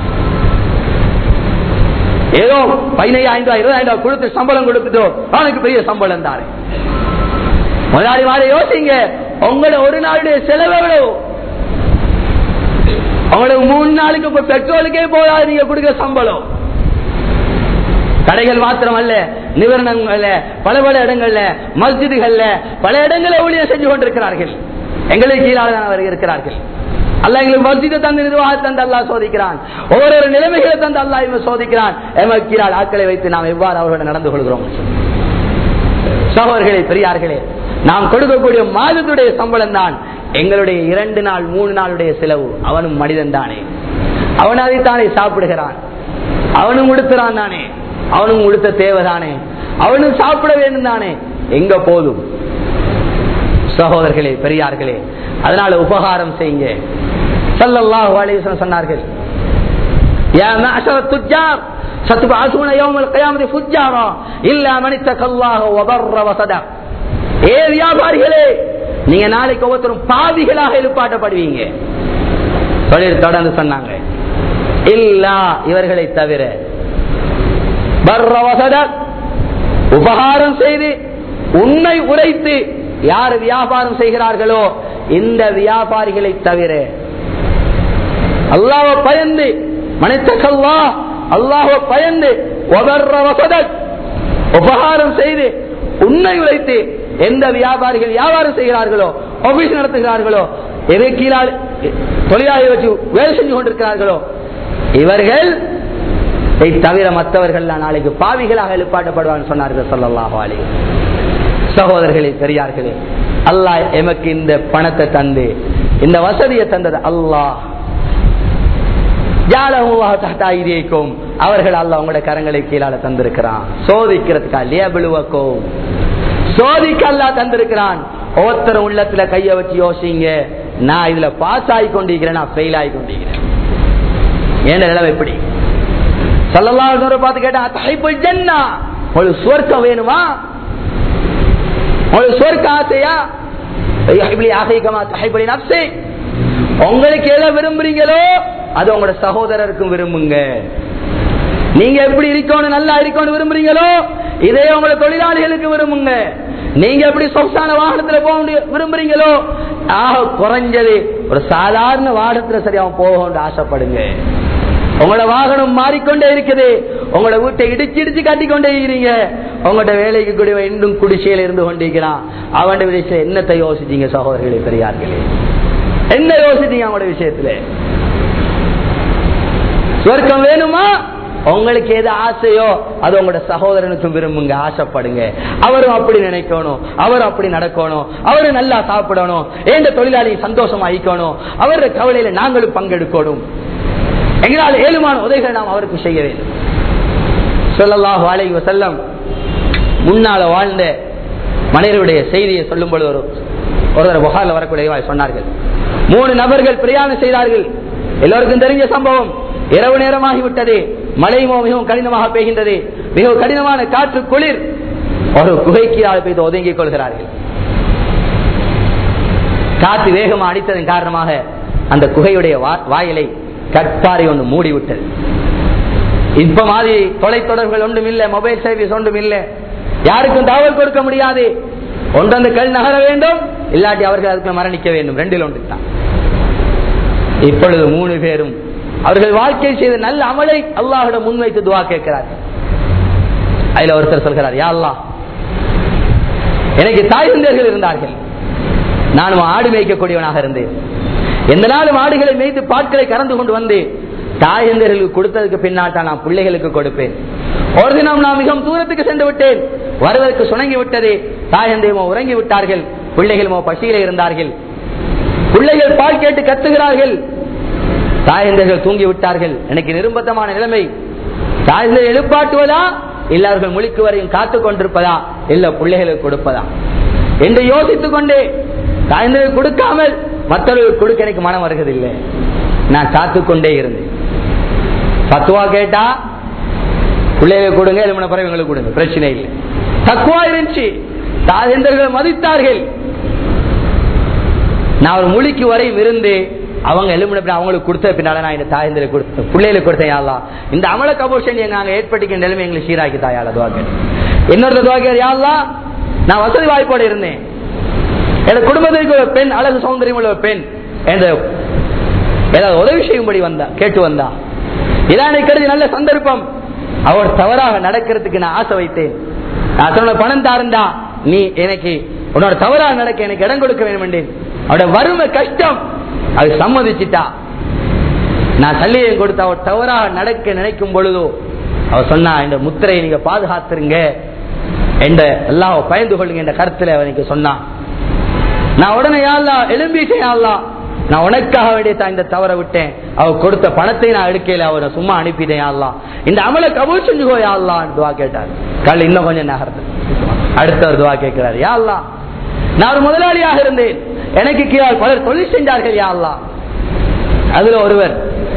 ஏதோ பதினையாயிரம் இருபதாயிரம் கொடுத்து சம்பளம் கொடுத்துட்டோ அவனுக்கு பெரிய சம்பளம் தானே முதலாளி மாதிரி யோசிங்க உங்களோட ஒரு நாளுடைய செலவு எவ்வளவு உங்களுக்கு மூணு நாளுக்கு இப்ப பெட்ரோலுக்கே போதாது நீங்க கொடுக்க சம்பளம் கடைகள் மாத்திரம் அல்ல நிவரணங்கள்ல பல பல இடங்கள்ல மஸ்ஜிதுகள்ல பல இடங்களில் ஊழியர் செஞ்சு கொண்டிருக்கிறார்கள் எங்களுக்கு கீழாக அவர் இருக்கிறார்கள் அல்ல எங்களுக்கு மஸ்ஜிதை தந்து நிர்வாகத்தை தந்து அல்லா சோதிக்கிறான் ஒவ்வொரு நிலைமைகளை தந்து அல்லா இவன் சோதிக்கிறான் எமக்கு கீழால் ஆட்களை வைத்து நாம் எவ்வாறு அவர்களுடன் நடந்து கொள்கிறோம் சகோதரர்களே பெரியார்களே நாம் கொடுக்கக்கூடிய மாதத்துடைய சம்பளம் தான் எங்களுடைய இரண்டு நாள் மூணு நாளுடைய செலவு அவனும் மனிதன் தானே அவன் அதைத்தானே சாப்பிடுகிறான் அவனும் உடுத்துறான் தானே அவனும் உடுத்த தேவைதானே அவனும் சாப்பிட வேண்டும் தானே எங்க போதும் சகோதரர்களே பெரியார்களே அதனால உபகாரம் செய்யுங்க சல்லல்லாஹு அலைஹி சொன்னார்கள் يا معشر التجار ستبعثون يوم القيامة فجارا إلا من اتقى الله وبر وصدق ஏ வியாபாரிகளே நீங்க நாளைக்கு ஒவ்வொருத்தரும் பாவிகளாக எழுப்பாட்டப்படுவீங்க தொழில் தொடர்ந்து சொன்னாங்க இல்லா இவர்களை தவிர பர்ர வசதக் உபகாரம் செய்து உண்மை உரைத்து யார் வியாபாரம் செய்கிறார்களோ இந்த வியாபாரிகளை தவிர அல்லாஹ் பயந்து மனிதக்கல்லா அல்லாஹ் பயந்து உபகாரம் செய்து உண்மை உழைத்து எந்த வியாபாரிகள் வியாபாரம் செய்கிறார்களோ ஆபீஸ் நடத்துகிறார்களோ எதை கீழால் தொழிலாளி வச்சு வேலை செஞ்சு கொண்டிருக்கிறார்களோ இவர்கள் தவிர மற்றவர்கள் நாளைக்கு பாவிகளாக எழுப்பாட்டப்படுவான்னு சொன்னார்கள் சொல்லல்லாஹோ அலி சகோதரர்களே பெரியார்களே அல்லாஹ் எமக்கு இந்த பணத்தை தந்து இந்த வசதியை தந்தது அல்லாஹ் ஜாலகும் அவர்கள் அல்ல உங்களோட கரங்களை கீழால தந்திருக்கிறான் சோதிக்கிறதுக்கா லேபிளுவக்கும் சோதிக்க அல்லா தந்திருக்கிறான் ஒவ்வொருத்தரும் உள்ளத்துல கைய வச்சு யோசிங்க நான் இதுல பாஸ் ஆகி கொண்டிருக்கிறேன் நான் ஃபெயில் ஆகி கொண்டிருக்கிறேன் ஏன் நிலைமை எப்படி சொல்லலாம் பார்த்து கேட்டா தலைப்புள் ஜன்னா ஒரு சுவர்க்கம் வேணுமா ஒரு சொர்க்க ஆசையா உங்களுக்கு எதை விரும்புறீங்களோ அது உங்களோட சகோதரருக்கும் விரும்புங்க நீங்க எப்படி இருக்கணும் நல்லா இருக்கணும் விரும்புறீங்களோ இதே உங்களோட தொழிலாளிகளுக்கு விரும்புங்க நீங்க எப்படி சொத்தான வாகனத்துல போக விரும்புறீங்களோ ஆக குறைஞ்சது ஒரு சாதாரண வாகனத்துல சரியா போக ஆசைப்படுங்க உங்களோட வாகனம் மாறிக்கொண்டே இருக்குது உங்களோட வீட்டை இடிச்சு இடிச்சு கட்டிக்கொண்டே இருக்கிறீங்க உங்களோட வேலைக்கு கூட இன்னும் குடிசையில இருந்து கொண்டிருக்கிறான் அவன் விஷயம் என்னத்தை யோசிச்சீங்க சகோதரர்களே பெரியார்களே என்ன யோசிச்சீங்க அவங்களோட விஷயத்துல சொர்க்கம் வேணுமா உங்களுக்கு எது ஆசையோ அது உங்களோட சகோதரனுக்கும் விரும்புங்க ஆசைப்படுங்க அவரும் அப்படி நினைக்கணும் அவரும் அப்படி நடக்கணும் அவரும் நல்லா சாப்பிடணும் ஏண்ட தொழிலாளி சந்தோஷமா ஆயிக்கணும் அவரோட கவலையில நாங்களும் பங்கெடுக்கணும் எங்களால் ஏழுமான உதவிகள் நாம் அவருக்கு செய்ய வேண்டும் சொல்லல்லாஹு அலைஹி வஸல்லம் முன்னால வாழ்ந்த மனிதருடைய செய்தியை சொல்லும் பொழுது ஒரு ஒருவர் புகாரில் வரக்கூடிய சொன்னார்கள் மூணு நபர்கள் பிரயாணம் செய்தார்கள் எல்லோருக்கும் தெரிஞ்ச சம்பவம் இரவு நேரமாகிவிட்டது மழை மிகவும் கடினமாக பெய்கின்றது மிகவும் கடினமான காற்று குளிர் ஒரு குகைக்கு ஆள் பெய்து ஒதுங்கிக் கொள்கிறார்கள் காற்று வேகமா அடித்ததன் காரணமாக அந்த குகையுடைய வா- வாயிலை கற்பாறை ஒன்று மூடிவிட்டது இப்ப மாதிரி தொலைத்தொடர்புகள் ஒன்றும் இல்லை மொபைல் சர்வீஸ் ஒன்றும் இல்லை யாருக்கும் தகவல் கொடுக்க முடியாது ஒன்று அந்த கல் நகர வேண்டும் இல்லாட்டி அவர்கள் அதுக்கு மரணிக்க வேண்டும் ரெண்டில் ஒன்று தான் இப்பொழுது மூணு பேரும் அவர்கள் வாழ்க்கை செய்த நல்ல அமலை அல்லாஹிடம் முன்வைத்து துவா கேட்கிறார்கள் அதுல ஒருத்தர் சொல்கிறார் யா அல்லாஹ் எனக்கு தாய் தந்தையர்கள் இருந்தார்கள் நானும் ஆடு மேய்க்கக்கூடியவனாக இருந்தேன் எந்த நாளும் ஆடுகளை மேய்த்து பாட்களை கறந்து கொண்டு வந்து தாய் தந்தையர்களுக்கு கொடுத்ததுக்கு பின்னால் தான் நான் பிள்ளைகளுக்கு கொடுப்பேன் ஒரு தினம் நான் மிகவும் தூரத்துக்கு சென்று விட்டேன் வருவதற்கு சுணங்கி விட்டது தாய் தந்தையமோ உறங்கி விட்டார்கள் பிள்ளைகளுமோ பசியில இருந்தார்கள் பிள்ளைகள் பால் கேட்டு கத்துகிறார்கள் தாயந்தர்கள் தூங்கி விட்டார்கள் எனக்கு நிரும்பத்தமான நிலைமை தாயந்தை எழுப்பாட்டுவதா இல்ல அவர்கள் முழிக்கு வரையும் காத்துக் கொண்டிருப்பதா இல்ல பிள்ளைகளுக்கு கொடுப்பதா என்று யோசித்துக் கொண்டே தாயந்தர்கள் கொடுக்காமல் மற்றவர்களுக்கு கொடுக்க எனக்கு மனம் வருவதில்லை நான் காத்துக் கொண்டே இருந்தேன் பத்துவா கேட்டா பிள்ளைகளை கொடுங்க எலுமன பிறகு எங்களுக்கு கொடுங்க பிரச்சனை இல்லை தக்குவா இருந்துச்சு தாயந்தர்கள் மதித்தார்கள் நான் ஒரு மொழிக்கு வரையும் இருந்து அவங்க எலுமின அவங்களுக்கு கொடுத்த பின்னால நான் இந்த தாயந்திர கொடுத்தேன் பிள்ளைகளுக்கு கொடுத்தேன் யாழ்லாம் இந்த அமல கபோஷன் எங்க நாங்க ஏற்பட்டிக்க நிலைமை எங்களை சீராக்கி தாயால துவாக்கர் இன்னொரு துவாக்கர் யாழ்லாம் நான் வசதி வாய்ப்போட இருந்தேன் என் குடும்பத்திற்கு ஒரு பெண் அழகு சௌந்தரியம் உள்ள ஒரு பெண் என்ற ஏதாவது உதவி செய்யும்படி வந்தா கேட்டு வந்தா இதான் எனக்கு கருதி நல்ல சந்தர்ப்பம் அவர் தவறாக நடக்கிறதுக்கு நான் ஆசை வைத்தேன் நான் சொன்ன பணம் தாருந்தா நீ எனக்கு உன்னோட தவறாக நடக்க எனக்கு இடம் கொடுக்க வேண்டும் என்றேன் அவட வறுமை கஷ்டம் அது சம்மதிச்சிட்டா நான் சல்லியம் கொடுத்த அவர் தவறாக நடக்க நினைக்கும் பொழுதோ அவர் சொன்னா இந்த முத்திரையை நீங்க பாதுகாத்துருங்க என்ற எல்லாம் பயந்து கொள்ளுங்க என்ற கருத்துல அவனுக்கு சொன்னான் நான் உடனே யாழ்லா எழும்பிட்டேன் யாழ்லா நான் உனக்காக வேண்டிய தான் இந்த தவற விட்டேன் அவ கொடுத்த பணத்தை நான் எடுக்கல அவரை சும்மா அனுப்பிட்டேன் யாழ்லா இந்த அமலை கபூல் செஞ்சுக்கோ யாழ்லான்னு துவா கேட்டார் கல் இன்னும் கொஞ்சம் நகர்ந்து அடுத்தவர் துவா கேட்கிறார் யாழ்லா நான் ஒரு முதலாளியாக இருந்தேன் எனக்கு கீழே பலர் தொழில் செஞ்சார்கள் யாழ்லா அதுல ஒருவர்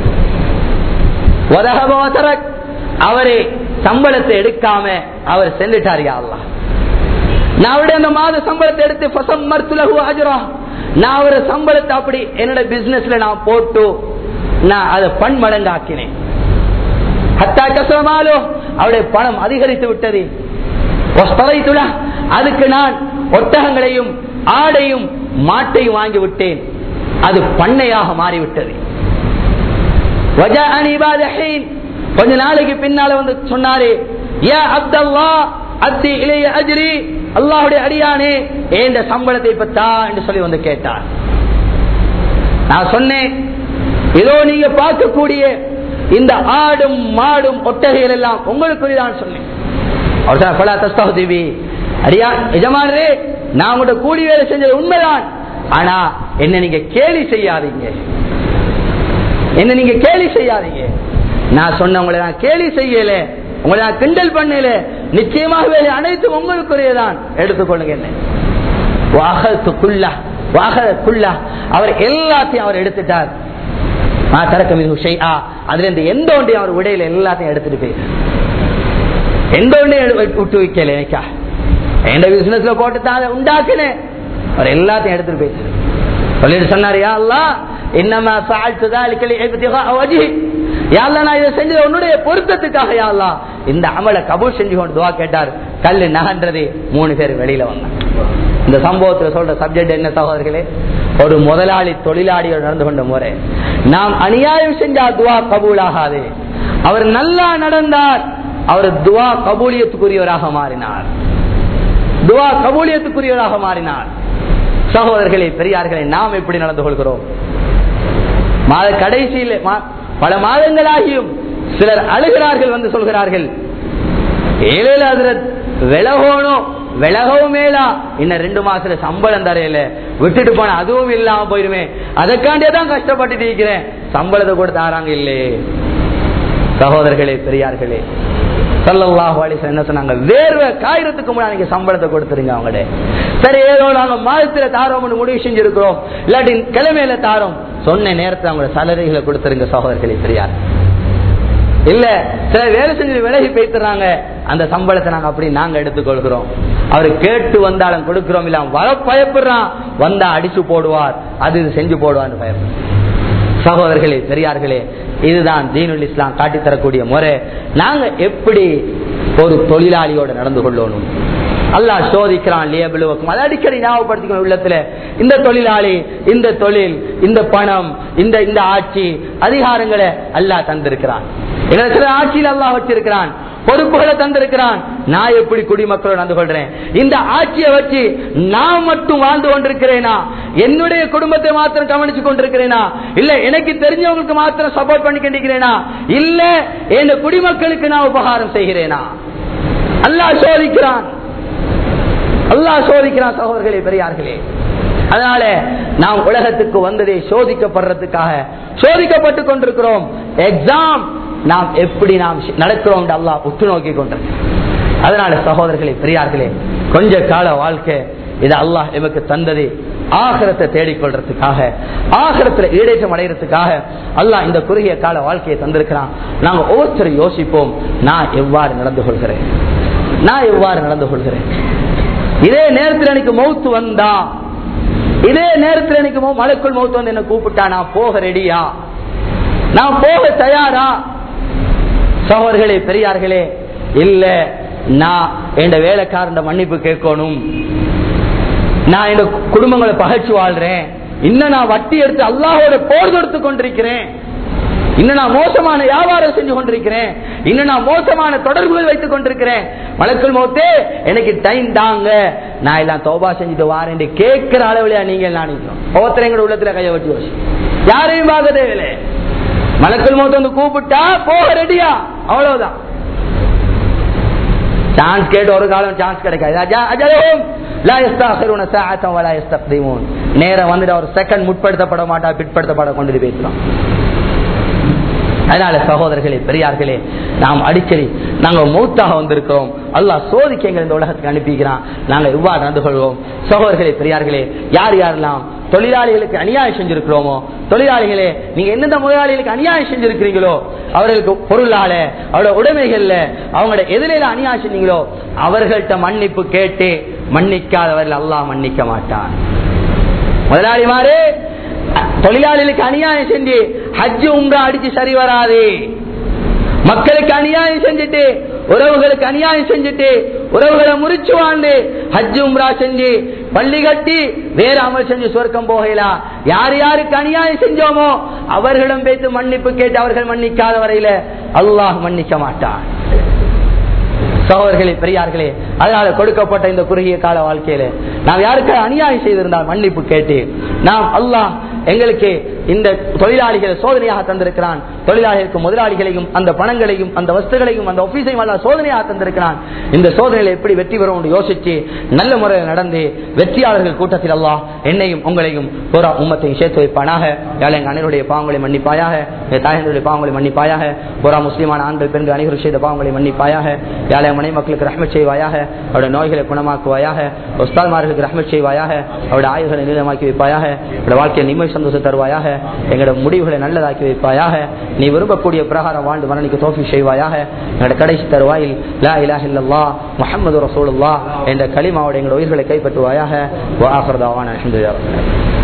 வதஹப வதரக். அவரே சம்பளத்தை எடுக்காம அவர் சென்றுட்டார் யாழ்லா நான் அவருடைய அந்த மாத சம்பளத்தை எடுத்து ஃபசம் மர்த்துலகு அஜரா நான் அவர சம்பளத்தை அப்படி என்னோட பிசினஸ்ல நான் போட்டு நான் அதை பன்மடங்காக்கினேன் ஹத்தா கசமாலோ அவருடைய பணம் அதிகரித்து விட்டது வஸ்தரைத்துல, அதுக்கு நான் ஒட்டகங்களையும் ஆடையும் மாட்டையும் வாங்கி விட்டேன் அது பண்ணையாக மாறிவிட்டது வஜாஅனி பாத ஹீன். கொஞ்ச நாளைக்கு பின்னால வந்து சொன்னாரு யா அப்தல்லா அத்தி இளைய அஜ்ரி அல்லாஹுடைய அடியானே ஏந்த சம்பளத்தை பத்தா என்று சொல்லி வந்து கேட்டார் நான் சொன்னேன் ஏதோ நீங்க பார்க்கக்கூடிய இந்த ஆடும் மாடும் ஒட்டகைகள் எல்லாம் உங்களுக்குரியதான் சொன்னேன் அவர் சொன்னார், "ஃபலா தஸ்தஹ்திபி." அடியா எஜமானரே நான் உங்கள்ட்ட கூலி வேலை செஞ்சது உண்மைதான் ஆனா என்ன நீங்க கேலி செய்யாதீங்க என்ன நீங்க கேலி செய்யாதீங்க நான் சொன்ன உங்களை நான் கேலி செய்யல உங்களை நான் கிண்டல் பண்ணல நிச்சயமாகவே அனைத்தும் உங்களுக்குரியதான் எடுத்துக்கொள்ளுங்க என்ன வாகத்துக்குள்ளா வாகத்துக்குள்ளா அவர் எல்லாத்தையும் அவர் எடுத்துட்டார் நான் திறக்க மிகு ஷைஆ அதுல இருந்து எந்த ஒன்றையும் அவர் விடையில எல்லாத்தையும் எடுத்துட்டு போயிரு எந்த ஒன்றையும் எடு- விட்டு வைக்கல எனக்கா எந்த பிசினஸ்ல போட்டு தான் அதை உண்டாக்குனேன் அவர் எல்லாத்தையும் எடுத்துட்டு போயிட்டார் சொல்லிட்டு சொன்னார் யா அல்லாஹ் இன்னமா ஃபஅல்து ذلك لابتغاء وجهك யா அல்லாஹ் நான் இதை செஞ்சது உன்னுடைய பொருத்தத்துக்காக யா அல்லாஹ் இந்த அமலை கபூல் செஞ்சு கொண்டு துவா கேட்டார் கல்லு நகன்றது மூணு பேர் வெளியில வந்தாங்க இந்த சம்பவத்தில் சொல்ற சப்ஜெக்ட் என்ன சகோதரர்களே ஒரு முதலாளி தொழிலாளியோடு நடந்து கொண்ட முறை நாம் அநியாயம் செஞ்சா துவா கபூலாகாது அவர் நல்லா நடந்தார் அவர் துவா கபூலியத்துக்குரியவராக மாறினார் துவா கபூலியத்துக்குரியவராக மாறினார் சகோதரர்களே பெரியார்களே நாம் எப்படி நடந்து கொள்கிறோம் மாத கடைசியில் மா- பல மாதங்களாகியும் சிலர் அழுகிறார்கள் வந்து சொல்கிறார்கள் ஏழேல ஹதரத் விலகணும் விலகவும் மேலா இன்னும் ரெண்டு மாசத்துல சம்பளம் தரையில விட்டுட்டு போன அதுவும் இல்லாம போயிருமே அதற்காண்டியே தான் கஷ்டப்பட்டு இருக்கிறேன் சம்பளத்தை கூட தாராங்க இல்லையே சகோதரர்களே பெரியார்களே சல்லல்லாஹு அலைஹி வஸல்லம் என்ன சொன்னாங்க வேர்வை காயிரத்துக்கு முன்னாடி நீங்க சம்பளத்தை கொடுத்துருங்க அவங்கள்ட சரி ஏதோ நாங்க மாதத்துல தாரோம்னு முடிவு செஞ்சிருக்கிறோம் இல்லாட்டி கிழமையில தாரோம் சொன்ன நேரத்துல அவங்களோட சலரிகளை கொடுத்துருங்க சகோதரர்களே பெரியார் இல்ல சில வேலை செஞ்சு விலகி பேசுறாங்க அந்த சம்பளத்தை நாங்க அப்படி நாங்க எடுத்துக்கொள்கிறோம் அவர் கேட்டு வந்தாலும் கொடுக்கிறோம் இல்ல அவன் வர பயப்படுறான் வந்தா அடிச்சு போடுவார் அது இது செஞ்சு போடுவான்னு பயப்படுறான் சகோதரர்களே பெரியார்களே இதுதான் தீனுல் இஸ்லாம் காட்டித் தரக்கூடிய முறை நாங்க எப்படி ஒரு தொழிலாளியோட நடந்து கொள்ளணும் அல்லாஹ் சோதிக்கிறான் லியபிலுவக்கும் அதை அடிக்கடி ஞாபகப்படுத்திக்கணும் உள்ளத்துல இந்த தொழிலாளி இந்த தொழில் இந்த பணம் இந்த இந்த ஆட்சி அதிகாரங்களை அல்லாஹ் தந்திருக்கிறான் எங்களுக்கு சில ஆட்சியில் அல்லாஹ் வச்சிருக்கிறான் பொறுப்புகளை தந்திருக்கிறான் நான் எப்படி குடிமக்களோடு நடந்து கொள்றேன் இந்த ஆட்சியை வச்சு நான் மட்டும் வாழ்ந்து கொண்டிருக்கிறேனா என்னுடைய குடும்பத்தை மாத்திரம் கவனிச்சு கொண்டிருக்கிறேனா இல்ல எனக்கு தெரிஞ்சவங்களுக்கு மாத்திரம் சப்போர்ட் பண்ணி கொண்டிருக்கிறேனா இல்ல என் குடிமக்களுக்கு நான் உபகாரம் செய்கிறேனா அல்லாஹ் சோதிக்கிறான் அல்லாஹ் சோதிக்கிறான் சகோதரர்களே பெரியார்களே அதனால நாம் உலகத்துக்கு வந்ததை சோதிக்கப்படுறதுக்காக சோதிக்கப்பட்டு கொண்டிருக்கிறோம் எக்ஸாம் நாம் எப்படி நாம் நடக்கிறோம் அல்லாஹ் உற்று நோக்கி கொண்டிருக்கிறோம் அதனால சகோதரர்களே பெரியார்களே கொஞ்ச கால வாழ்க்கை இது அல்லாஹ் எமக்கு தந்தது ஆகரத்தை தேடிக்கொள்றதுக்காக ஆகரத்துல ஈடேற்றம் அடைகிறதுக்காக அல்லாஹ் இந்த குறுகிய கால வாழ்க்கையை தந்திருக்கிறான் நாங்க ஒவ்வொருத்தரும் யோசிப்போம் நான் எவ்வாறு நடந்து கொள்கிறேன் நான் எவ்வாறு நடந்து கொள்கிறேன் இதே நேரத்தில் எனக்கு மௌத்து வந்தா இதே நேரத்தில் எனக்கு மௌ- மலைக்குள் மௌத்து வந்து என்ன கூப்பிட்டா நான் போக ரெடியா நான் போக தயாரா சகோதரர்களே பெரியார்களே இல்ல நான் என் வேலைக்காரன் மன்னிப்பு கேட்கணும் நான் என் குடும்பங்களை பகைச்சு வாழ்றேன் இன்னும் நான் வட்டி எடுத்து அல்லாஹோட போர் தொடுத்து கொண்டிருக்கிறேன் இன்னும் நான் மோசமான வியாபாரம் செஞ்சு கொண்டிருக்கிறேன் இன்னும் நான் மோசமான தொடர்புகள் வைத்துக் கொண்டிருக்கிறேன் வழக்கல் மோத்தே எனக்கு டைம் தாங்க நான் எல்லாம் தோபா செஞ்சுட்டு வாரேன் கேட்கிற அளவுல நீங்க நினைக்கணும் ஒவ்வொருத்தர் எங்க உள்ளத்துல கைய வச்சு யோசி யாரையும் பார்க்க தேவையில்லை மலக்கல் மோத்த வந்து கூப்பிட்டா போக ரெடியா அவ்வளவுதான் சான்ஸ் கேட்டு ஒரு காலம் சான்ஸ் கிடைக்காது அஜா- அஜலஹும் லா யஸ்தாகிருன சாஅத்தன் வலா யஸ்தக்திமூன். நேரம் வந்துட்டு ஒரு செகண்ட் முற்படுத்தப்பட மாட்டா பிற்படுத்தப்பட கொண்டு பேசுறோம் அதனால சகோதரர்களே பெரியார்களே நாம் அடிக்கடி நாங்க மூத்தாக வந்திருக்கிறோம் அல்லாஹ் சோதிக்க எங்களை இந்த உலகத்துக்கு அனுப்பிக்கிறான் நாங்க இவ்வாறு நடந்து கொள்வோம் சகோதரர்களே பெரியார்களே யார் யாரெல்லாம் தொழிலாளிகளுக்கு அநியாயம் செஞ்சிருக்கிறோமோ தொழிலாளிகளே நீங்க எந்தெந்த முதலாளிகளுக்கு அநியாயம் செஞ்சிருக்கிறீங்களோ அவர்களுக்கு பொருளால அவரோட உடைமைகள்ல அவங்களோட எதிரில அநியாயம் செஞ்சீங்களோ அவர்கள்ட்ட மன்னிப்பு கேட்டு மன்னிக்காதவர்கள் அல்லாஹ் மன்னிக்க மாட்டான் முதலாளிமாரே தொழிலாளிகளுக்கு அநியாயம் செஞ்சு ஹஜ்ஜு உங்க அடிச்சு சரி வராது மக்களுக்கு அநியாயம் செஞ்சுட்டு உறவுகளுக்கு அநியாயம் செஞ்சுட்டு உறவுகளை முறிச்சு வாழ்ந்து ஹஜ்ஜு உம்ரா செஞ்சு பள்ளி கட்டி வேற அமல் செஞ்சு சொர்க்கம் போகலாம் யார் யாருக்கு அநியாயம் செஞ்சோமோ அவர்களிடம் பேசி மன்னிப்பு கேட்டு அவர்கள் மன்னிக்காத வரையில அல்லாஹ் மன்னிக்க மாட்டான் சகோதரர்களே பெரியார்களே அதனால கொடுக்கப்பட்ட இந்த குறுகிய கால வாழ்க்கையில நாம் யாருக்கு அநியாயம் செய்திருந்தால் மன்னிப்பு கேட்டு நாம் அல்லாஹ் எங்களுக்கு இந்த தொழிலாளிகளை சோதனையாக தந்திருக்கிறான் தொழிலாளிகளுக்கு முதலாளிகளையும் அந்த பணங்களையும் அந்த வஸ்துகளையும் அந்த ஒபீஸையும் அல்ல சோதனையாக தந்திருக்கிறான் இந்த சோதனையில எப்படி வெற்றி பெறும் என்று யோசிச்சு நல்ல முறையில் நடந்து வெற்றியாளர்கள் கூட்டத்தில் அல்லாஹ் என்னையும் உங்களையும் ஒரு உம்மத்தையும் சேர்த்து வைப்பானாக யாழ் எங்கள் அனைவருடைய பாவங்களை மன்னிப்பாயாக என் தாயனுடைய பாவங்களை மன்னிப்பாயாக ஒரு முஸ்லிமான ஆண்கள் பெண்கள் அனைவரும் செய்த பாவங்களை மன்னிப்பாயாக யாழ் என் மனை மக்களுக்கு ரஹ்மத் செய்வாயாக அவருடைய நோய்களை குணமாக்குவாயாக உஸ்தால்மார்களுக்கு ரஹ்மத் செய்வாயாக அவருடைய ஆயுள்களை நீளமாக்கி வைப்பாயாக அவருடைய வாழ்க்கையை நிம்மதி சந்தோஷம் தருவாயாக எங்களோட முடிவுகளை நல்லதாக்கி வைப்பாயாக நீ விரும்பக்கூடிய பிரகாரம் வாழ்ந்து மரணிக்கு தோஃபி செய்வாயாக எங்களோட கடைசி தருவாயில் லா இலாஹ இல்லல்லாஹ் முஹம்மது ரசூலுல்லாஹ் என்ற களிமாவோட எங்களோட உயிர்களை கைப்பற்றுவாயாக வா ஆஃபிர் தாவானா அல்ஹம்துலில்லாஹ்